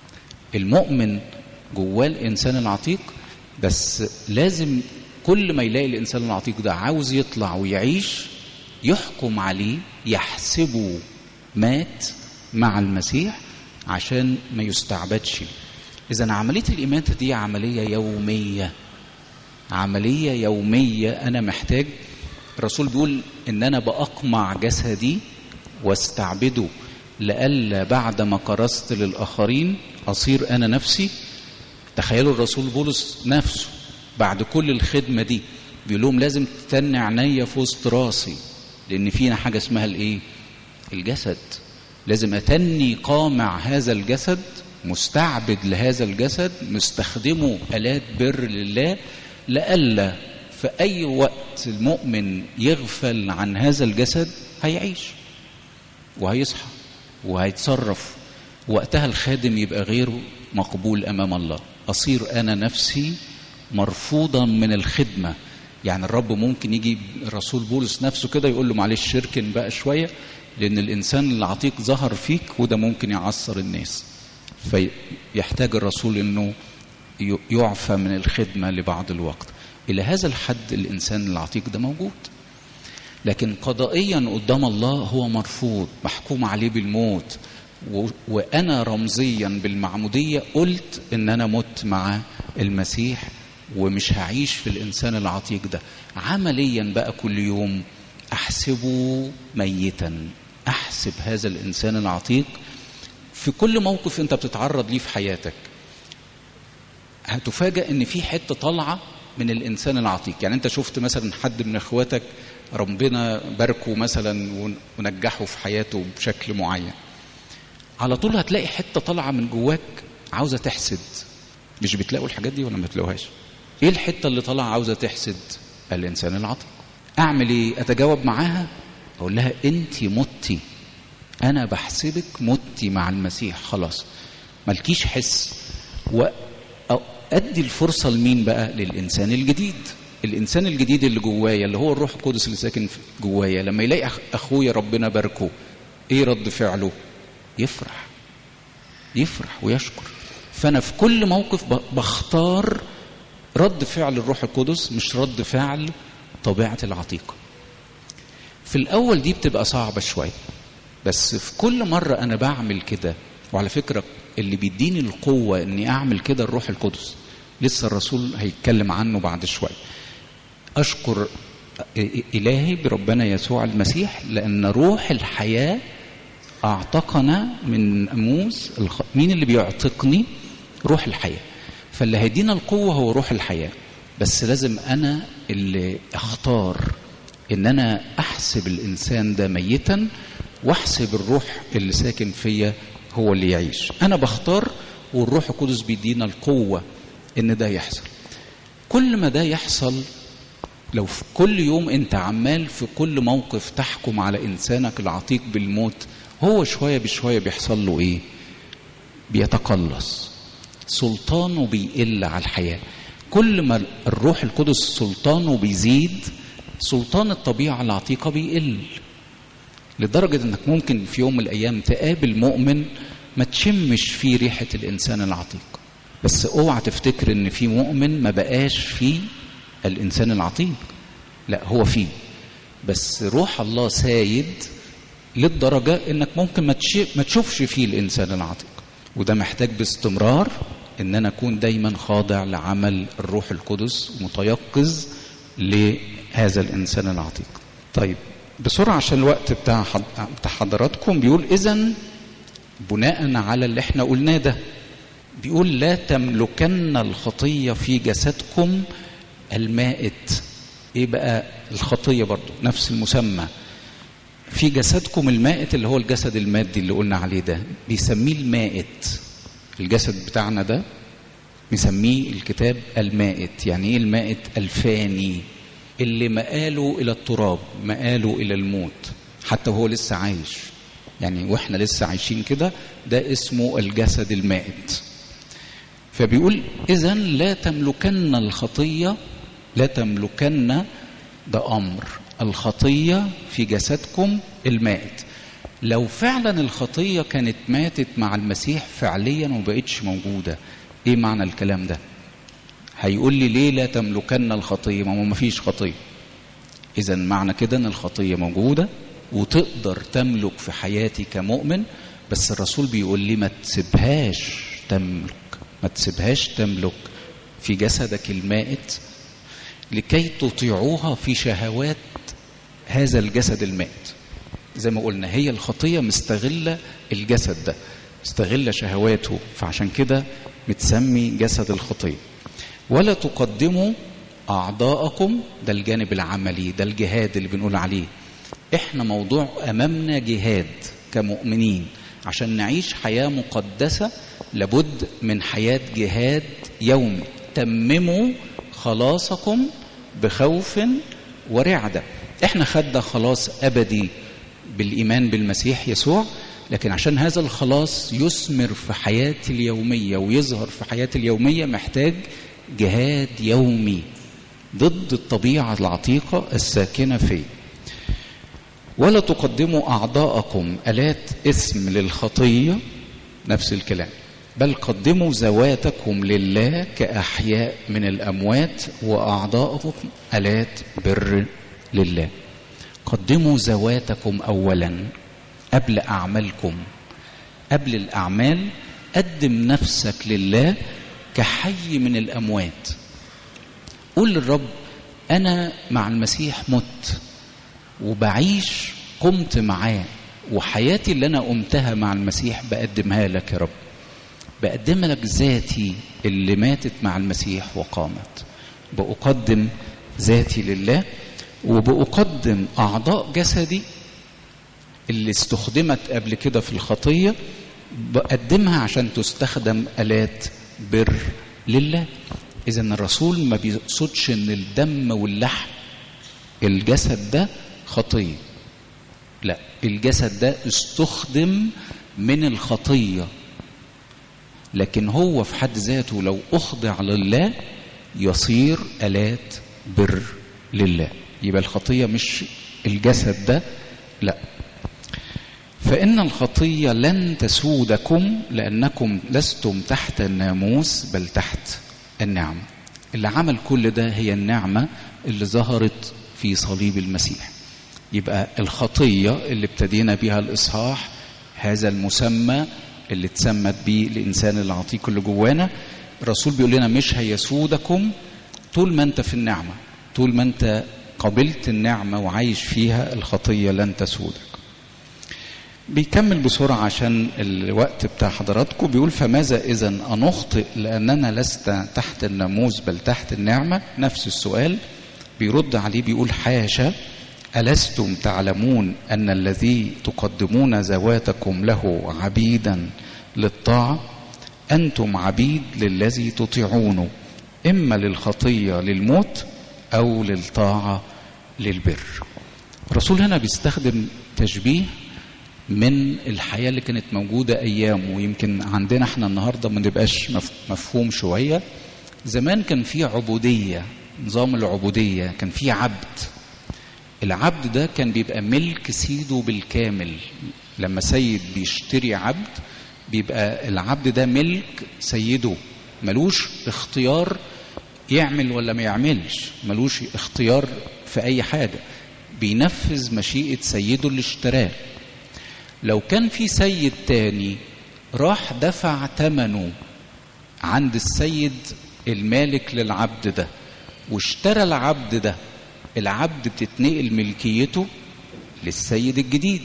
المؤمن جواه الانسان العتيق بس لازم كل ما يلاقي الانسان العتيق ده عاوز يطلع ويعيش يحكم عليه يحسبه مات مع المسيح عشان ما يستعبدش اذا عمليه الاماته دي عمليه يوميه عمليه يوميه انا محتاج الرسول بيقول ان انا باقمع جسدي واستعبده لئلا بعد ما كرست للاخرين اصير انا نفسي تخيلوا الرسول بولس نفسه بعد كل الخدمه دي بيقول لهم لازم تتني عينيا في وسط راسي لان فينا حاجه اسمها الايه الجسد لازم اتني قامع هذا الجسد مستعبد لهذا الجسد مستخدمه آلات بر لله لئلا في أي وقت المؤمن يغفل عن هذا الجسد هيعيش وهيصحى وهيتصرف وقتها الخادم يبقى غير مقبول أمام الله أصير أنا نفسي مرفوضا من الخدمة يعني الرب ممكن يجي الرسول بولس نفسه كده يقول له معلش شركن بقى شوية لأن الإنسان العتيق ظهر فيك وده ممكن يعصر الناس فيحتاج الرسول أنه يعفى من الخدمة لبعض الوقت إلى هذا الحد الإنسان العتيق ده موجود لكن قضائيا قدام الله هو مرفوض محكوم عليه بالموت و... وأنا رمزيا بالمعمودية قلت إن أنا مت مع المسيح ومش هعيش في الإنسان العتيق ده عمليا بقى كل يوم أحسبه ميتا أحسب هذا الإنسان العتيق في كل موقف أنت بتتعرض ليه في حياتك هتفاجأ إن في حتة طالعة من الإنسان العتيق يعني أنت شفت مثلا حد من إخواتك ربنا باركه مثلا ونجحه في حياته بشكل معين على طول هتلاقي حتة طالعة من جواك عاوزة تحسد مش بتلاقوا الحاجات دي ولا ما بتلاقوهاش ايه الحتة اللي طالعة عاوزة تحسد الانسان العاطل اعمل ايه اتجاوب معاها اقول لها انت متي انا بحسبك متي مع المسيح خلاص مالكيش حس وادي الفرصة لمين بقى للانسان الجديد الانسان الجديد اللي جوايا اللي هو الروح القدس اللي ساكن جوايا لما يلاقي اخويا ربنا باركه ايه رد فعله يفرح يفرح ويشكر فانا في كل موقف بختار رد فعل الروح القدس مش رد فعل طبيعه العتيقه في الاول دي بتبقى صعبه شويه بس في كل مره انا بعمل كده وعلى فكره اللي بيديني القوه اني اعمل كده الروح القدس لسه الرسول هيتكلم عنه بعد شويه اشكر الهي بربنا يسوع المسيح لان روح الحياه اعتقنا من ناموس الخ... مين اللي بيعتقني روح الحياه فاللي هيدينا القوه هو روح الحياه بس لازم انا اللي اختار ان انا احسب الانسان ده ميتا واحسب الروح اللي ساكن فيا هو اللي يعيش انا بختار والروح القدس بيدينا القوه ان ده يحصل كل ما ده يحصل لو في كل يوم انت عمال في كل موقف تحكم على انسانك العتيق بالموت هو شوية بشوية بيحصل له ايه بيتقلص سلطانه بيقل على الحياة كل ما الروح القدس سلطانه بيزيد سلطان الطبيعة العتيقة بيقل لدرجة انك ممكن في يوم من الايام تقابل مؤمن ما تشمش فيه ريحة الانسان العتيق بس اوعى تفتكر ان في مؤمن ما بقاش فيه الانسان العتيق لا هو فيه بس روح الله سايد للدرجة انك ممكن ما, ما تشوفش فيه الانسان العتيق وده محتاج باستمرار ان انا اكون دايما خاضع لعمل الروح القدس متيقظ لهذا الانسان العتيق طيب بسرعة عشان الوقت بتاع حضراتكم بيقول اذا بناء على اللي احنا قلناه ده بيقول لا تملكن الخطية في جسدكم المائت ايه بقى الخطية برضو نفس المسمى في جسدكم المائت اللي هو الجسد المادي اللي قلنا عليه ده بيسميه المائت الجسد بتاعنا ده بيسميه الكتاب المائت يعني ايه المائت الفاني اللي مقاله الى التراب مقاله الى الموت حتى وهو لسه عايش يعني واحنا لسه عايشين كده ده اسمه الجسد المائت فبيقول اذا لا تملكن الخطيه لا تملكن ده امر الخطيه في جسدكم المائت لو فعلا الخطيه كانت ماتت مع المسيح فعليا وما بقتش موجوده ايه معنى الكلام ده هيقول لي ليه لا تملكن الخطيه ما هو ما فيش خطيه اذا معنى كده ان الخطيه موجوده وتقدر تملك في حياتي كمؤمن بس الرسول بيقول لي ما تسيبهاش تملك ما تسيبهاش تملك في جسدك المائت لكي تطيعوها في شهوات هذا الجسد المائت زي ما قلنا هي الخطية مستغلة الجسد ده مستغلة شهواته فعشان كده متسمي جسد الخطية ولا تقدموا أعضاءكم ده الجانب العملي ده الجهاد اللي بنقول عليه احنا موضوع أمامنا جهاد كمؤمنين عشان نعيش حياة مقدسة لابد من حياة جهاد يومي تمموا خلاصكم بخوف ورعدة احنا خدنا خلاص أبدي بالإيمان بالمسيح يسوع لكن عشان هذا الخلاص يثمر في حياتي اليومية ويظهر في حياتي اليومية محتاج جهاد يومي ضد الطبيعة العتيقة الساكنة فيه ولا تقدموا أعضاءكم ألات اسم للخطية نفس الكلام بل قدموا ذواتكم لله كأحياء من الأموات وأعضاءكم ألات بر لله قدموا ذواتكم أولا قبل أعمالكم قبل الأعمال قدم نفسك لله كحي من الأموات قول للرب أنا مع المسيح مت وبعيش قمت معاه وحياتي اللي أنا قمتها مع المسيح بقدمها لك يا رب بقدم لك ذاتي اللي ماتت مع المسيح وقامت بأقدم ذاتي لله وبأقدم أعضاء جسدي اللي استخدمت قبل كده في الخطية بقدمها عشان تستخدم آلات بر لله إذا الرسول ما بيقصدش إن الدم واللحم الجسد ده خطية لا الجسد ده استخدم من الخطية لكن هو في حد ذاته لو أخضع لله يصير آلات بر لله يبقى الخطية مش الجسد ده لا فإن الخطية لن تسودكم لأنكم لستم تحت الناموس بل تحت النعمة اللي عمل كل ده هي النعمة اللي ظهرت في صليب المسيح يبقى الخطية اللي ابتدينا بها الإصحاح هذا المسمى اللي اتسمت بيه الإنسان العتيق اللي جوانا الرسول بيقول لنا مش هيسودكم طول ما انت في النعمة طول ما انت قبلت النعمة وعايش فيها الخطية لن تسودك بيكمل بسرعة عشان الوقت بتاع حضراتكم بيقول فماذا إذا أنخطئ لأننا لست تحت الناموس بل تحت النعمة نفس السؤال بيرد عليه بيقول حاشا ألستم تعلمون أن الذي تقدمون ذواتكم له عبيدا للطاعة أنتم عبيد للذي تطيعونه إما للخطية للموت أو للطاعة للبر الرسول هنا بيستخدم تشبيه من الحياة اللي كانت موجودة أيام ويمكن عندنا احنا النهاردة ما نبقاش مفهوم شوية زمان كان في عبودية نظام العبودية كان في عبد العبد ده كان بيبقى ملك سيده بالكامل لما سيد بيشتري عبد بيبقى العبد ده ملك سيده ملوش اختيار يعمل ولا ما يعملش ملوش اختيار في أي حاجة بينفذ مشيئة سيده اللي اشتراه لو كان في سيد تاني راح دفع ثمنه عند السيد المالك للعبد ده واشترى العبد ده العبد بتتنقل ملكيته للسيد الجديد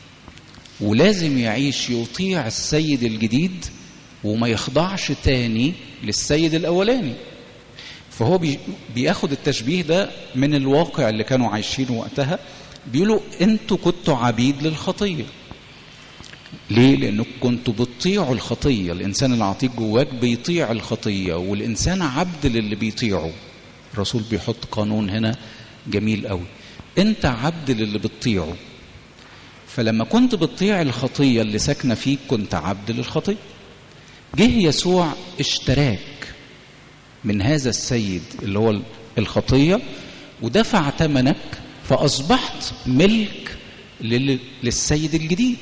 ولازم يعيش يطيع السيد الجديد وما يخضعش تاني للسيد الأولاني فهو بياخد التشبيه ده من الواقع اللي كانوا عايشينه وقتها بيقولوا انتوا كنتوا عبيد للخطيه ليه؟ لأنكم كنتوا بتطيعوا الخطية الإنسان العتيق جواك بيطيع الخطية والإنسان عبد للي بيطيعه الرسول بيحط قانون هنا جميل قوي أنت عبد للي بتطيعه فلما كنت بتطيع الخطية اللي ساكنة فيك كنت عبد للخطية جه يسوع اشتراك من هذا السيد اللي هو الخطية ودفع ثمنك فأصبحت ملك للسيد الجديد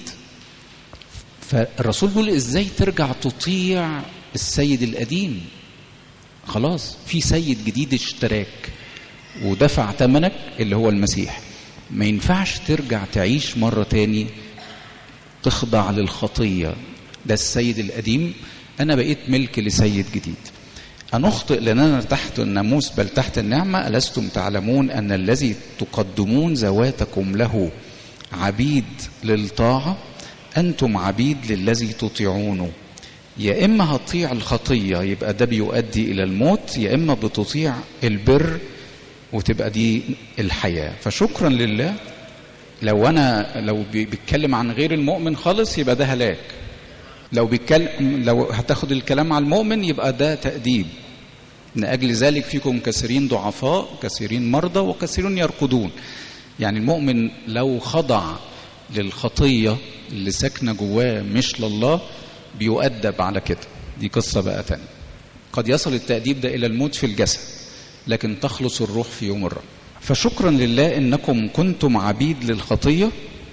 فالرسول بيقول ازاي ترجع تطيع السيد القديم خلاص في سيد جديد اشتراك ودفع ثمنك اللي هو المسيح ما ينفعش ترجع تعيش مرة تاني تخضع للخطية ده السيد القديم أنا بقيت ملك لسيد جديد أنخطئ لأننا تحت الناموس بل تحت النعمة ألستم تعلمون أن الذي تقدمون ذواتكم له عبيد للطاعة أنتم عبيد للذي تطيعونه يا إما هتطيع الخطية يبقى ده بيؤدي إلى الموت يا إما بتطيع البر وتبقى دي الحياة فشكرا لله لو انا لو بيتكلم عن غير المؤمن خالص يبقى ده هلاك لو بيتكلم لو هتاخد الكلام على المؤمن يبقى ده تأديب من أجل ذلك فيكم كثيرين ضعفاء كثيرين مرضى وكثيرون يرقدون يعني المؤمن لو خضع للخطية اللي ساكنة جواه مش لله بيؤدب على كده دي قصة بقى تانية قد يصل التأديب ده إلى الموت في الجسد لكن تخلص الروح في يوم الرب فشكرا لله إنكم كنتم عبيد للخطية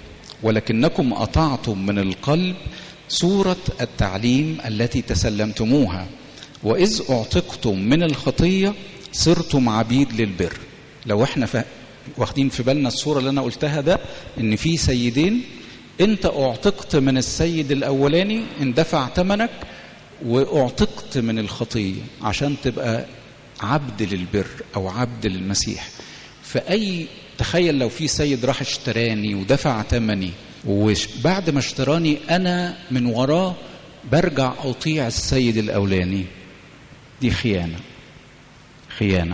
ولكنكم أطعتم من القلب صورة التعليم التي تسلمتموها وإذ أعتقتم من الخطية صرتم عبيد للبر لو احنا ف... واخدين في بالنا الصورة اللي أنا قلتها ده إن في سيدين أنت أعتقت من السيد الأولاني اندفع ثمنك وأعتقت من الخطية عشان تبقى عبد للبر أو عبد للمسيح فأي تخيل لو في سيد راح اشتراني ودفع ثمني وبعد ما اشتراني أنا من وراه برجع أطيع السيد الأولاني دي خيانة خيانة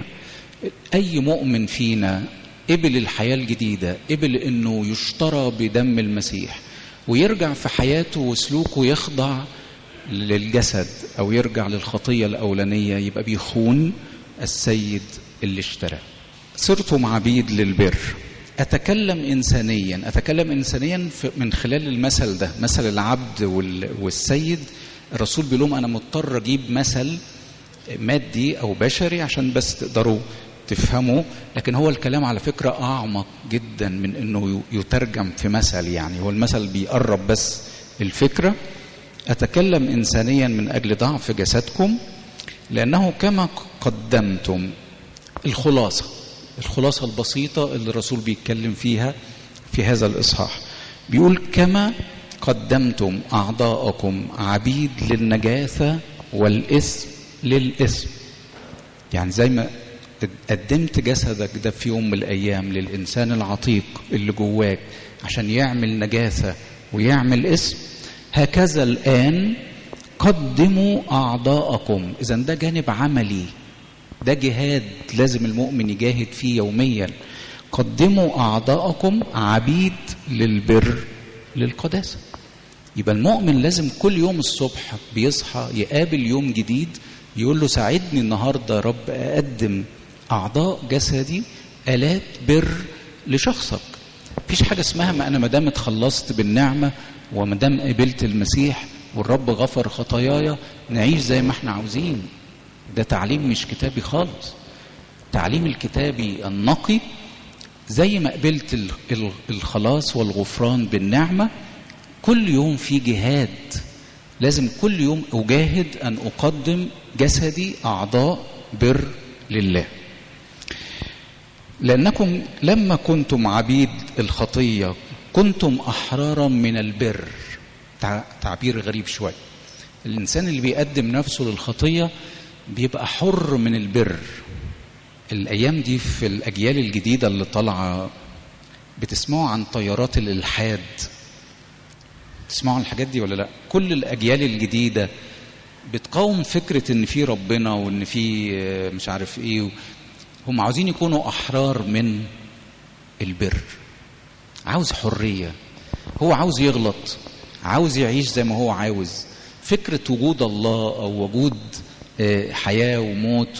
أي مؤمن فينا قبل الحياة الجديدة قبل أنه يشترى بدم المسيح ويرجع في حياته وسلوكه يخضع للجسد أو يرجع للخطية الأولانية يبقى بيخون السيد اللي اشتراه صرتم عبيد للبر أتكلم إنسانيا أتكلم إنسانيا من خلال المثل ده مثل العبد والسيد الرسول بيقول لهم أنا مضطر أجيب مثل مادي أو بشري عشان بس تقدروا تفهموا لكن هو الكلام على فكرة أعمق جدا من أنه يترجم في مثل يعني هو المثل بيقرب بس الفكرة أتكلم إنسانيا من أجل ضعف جسدكم لأنه كما قدمتم الخلاصة الخلاصة البسيطة اللي الرسول بيتكلم فيها في هذا الإصحاح بيقول كما قدمتم أعضاءكم عبيد للنجاسة والإثم للإثم يعني زي ما قدمت جسدك ده في يوم من الأيام للإنسان العتيق اللي جواك عشان يعمل نجاسة ويعمل اسم هكذا الآن قدموا أعضاءكم إذا ده جانب عملي ده جهاد لازم المؤمن يجاهد فيه يوميا قدموا أعضاءكم عبيد للبر للقداسة يبقى المؤمن لازم كل يوم الصبح بيصحى يقابل يوم جديد يقول له ساعدني النهارده يا رب اقدم اعضاء جسدي الات بر لشخصك مفيش حاجه اسمها ما انا ما دام اتخلصت بالنعمه وما دام قبلت المسيح والرب غفر خطاياي نعيش زي ما احنا عاوزين ده تعليم مش كتابي خالص تعليم الكتابي النقي زي ما قبلت الخلاص والغفران بالنعمه كل يوم في جهاد لازم كل يوم اجاهد ان اقدم جسدي اعضاء بر لله لانكم لما كنتم عبيد الخطيه كنتم احرارا من البر تعبير غريب شويه الانسان اللي بيقدم نفسه للخطيه بيبقى حر من البر الايام دي في الاجيال الجديده اللي طالعه بتسمعوا عن طيارات الالحاد تسمعوا الحاجات دي ولا لا كل الاجيال الجديده بتقاوم فكره ان في ربنا وان في مش عارف ايه هم عاوزين يكونوا احرار من البر عاوز حريه هو عاوز يغلط عاوز يعيش زي ما هو عاوز فكره وجود الله او وجود حياه وموت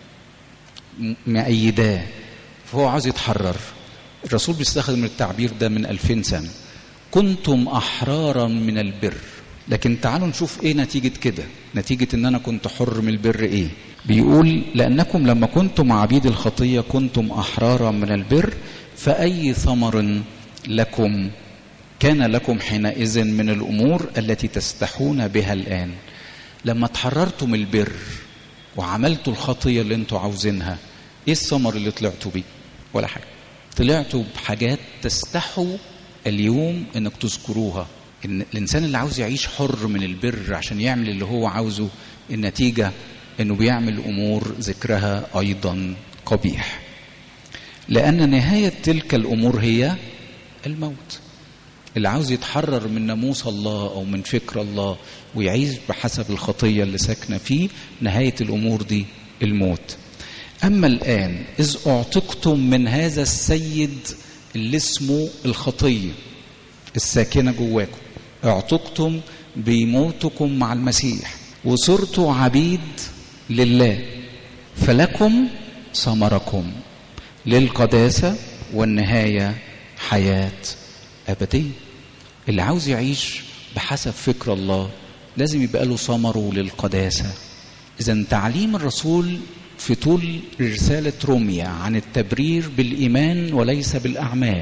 ومأيداه فهو عاوز يتحرر الرسول بيستخدم التعبير ده من ألفين سنه كنتم احرارا من البر لكن تعالوا نشوف ايه نتيجه كده نتيجه ان انا كنت حر من البر ايه بيقول لانكم لما كنتم عبيد الخطيه كنتم احرارا من البر فاي ثمر لكم كان لكم حينئذ من الامور التي تستحون بها الان لما تحررتم من البر وعملتوا الخطيه اللي انتوا عاوزينها ايه الثمر اللي طلعتوا بيه ولا حاجه طلعتوا بحاجات تستحوا اليوم انك تذكروها ان الانسان اللي عاوز يعيش حر من البر عشان يعمل اللي هو عاوزه النتيجه انه بيعمل امور ذكرها ايضا قبيح لان نهايه تلك الامور هي الموت اللي عاوز يتحرر من ناموس الله او من فكر الله ويعيش بحسب الخطيه اللي ساكنه فيه نهايه الامور دي الموت اما الان اذ اعتقتم من هذا السيد اللي اسمه الخطية الساكنة جواكم اعتقتم بموتكم مع المسيح وصرتوا عبيد لله فلكم ثمركم للقداسة والنهاية حياة أبدية اللي عاوز يعيش بحسب فكر الله لازم يبقى له ثمره للقداسة إذا تعليم الرسول في طول رسالة روميا عن التبرير بالإيمان وليس بالأعمال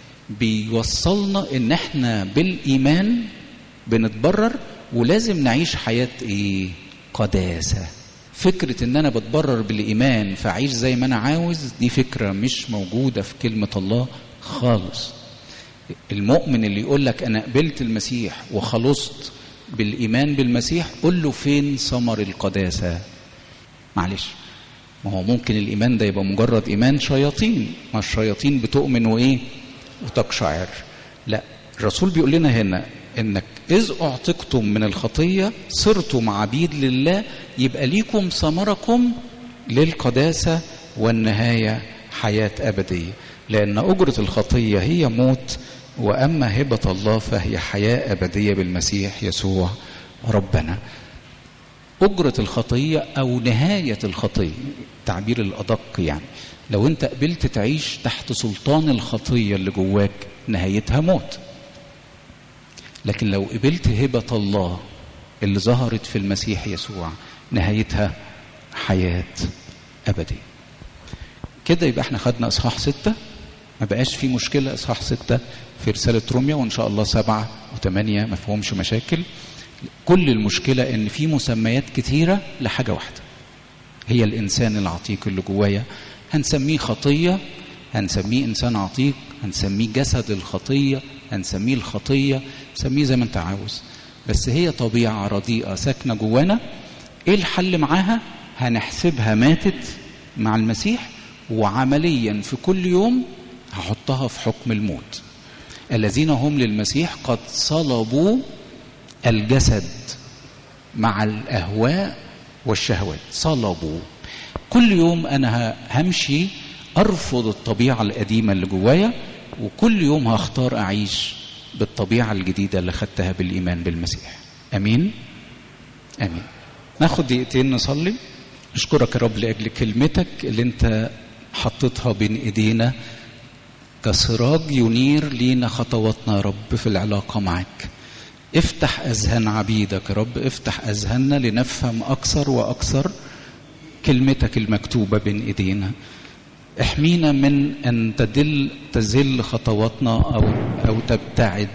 بيوصلنا إن إحنا بالإيمان بنتبرر ولازم نعيش حياة إيه؟ قداسة فكرة إن أنا بتبرر بالإيمان فأعيش زي ما أنا عاوز دي فكرة مش موجودة في كلمة الله خالص المؤمن اللي يقول لك أنا قبلت المسيح وخلصت بالإيمان بالمسيح قل له فين ثمر القداسة معلش ما هو ممكن الإيمان ده يبقى مجرد إيمان شياطين ما الشياطين بتؤمن وإيه وتقشعر لا الرسول بيقول لنا هنا انك اذ اعتقتم من الخطيه صرتم عبيد لله يبقى ليكم ثمركم للقداسه والنهايه حياه ابديه لان اجره الخطيه هي موت واما هبه الله فهي حياه ابديه بالمسيح يسوع ربنا اجره الخطيه او نهايه الخطيه التعبير الادق يعني لو انت قبلت تعيش تحت سلطان الخطيه اللي جواك نهايتها موت لكن لو قبلت هبة الله اللي ظهرت في المسيح يسوع نهايتها حياة أبدية كده يبقى احنا خدنا إصحاح ستة ما بقاش في مشكلة إصحاح ستة في رسالة روميا وإن شاء الله سبعة وثمانية ما فيهمش مشاكل كل المشكلة إن في مسميات كتيرة لحاجة واحدة هي الإنسان العتيق اللي جوايا هنسميه خطية هنسميه إنسان عتيق هنسميه جسد الخطية هنسميه الخطية سميه زي ما انت عاوز بس هي طبيعة رديئة ساكنة جوانا ايه الحل معاها هنحسبها ماتت مع المسيح وعمليا في كل يوم هحطها في حكم الموت الذين هم للمسيح قد صلبوا الجسد مع الاهواء والشهوات صلبوا كل يوم انا همشي ارفض الطبيعه القديمه اللي جوايا وكل يوم هختار اعيش بالطبيعه الجديده اللي خدتها بالايمان بالمسيح امين امين ناخد دقيقتين نصلي اشكرك يا رب لاجل كلمتك اللي انت حطيتها بين ايدينا كسراج ينير لينا خطواتنا يا رب في العلاقه معاك افتح اذهان عبيدك يا رب افتح اذهاننا لنفهم اكثر واكثر كلمتك المكتوبه بين ايدينا احمينا من ان تدل تزل خطواتنا او او تبتعد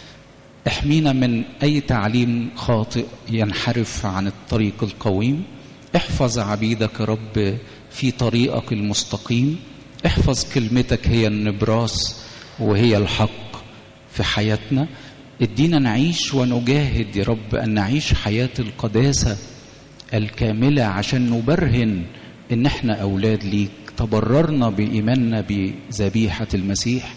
احمينا من اي تعليم خاطئ ينحرف عن الطريق القويم احفظ عبيدك يا رب في طريقك المستقيم احفظ كلمتك هي النبراس وهي الحق في حياتنا ادينا نعيش ونجاهد يا رب ان نعيش حياه القداسه الكامله عشان نبرهن ان احنا اولاد ليك تبررنا بإيماننا بذبيحة المسيح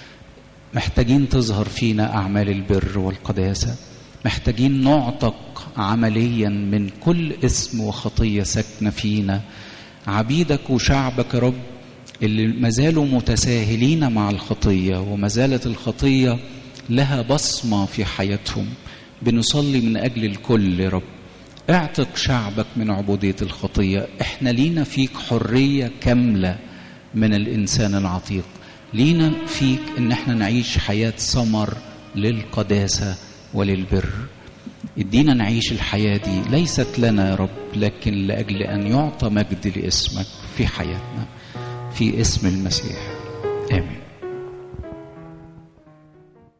محتاجين تظهر فينا أعمال البر والقداسة محتاجين نعتق عمليا من كل اسم وخطية ساكنة فينا عبيدك وشعبك يا رب اللي ما زالوا متساهلين مع الخطية وما زالت الخطية لها بصمة في حياتهم بنصلي من أجل الكل يا رب اعتق شعبك من عبودية الخطية احنا لينا فيك حرية كاملة من الإنسان العتيق لينا فيك ان احنا نعيش حياة ثمر للقداسة وللبر ادينا نعيش الحياة دي ليست لنا يا رب لكن لأجل أن يعطى مجد لاسمك في حياتنا في اسم المسيح آمين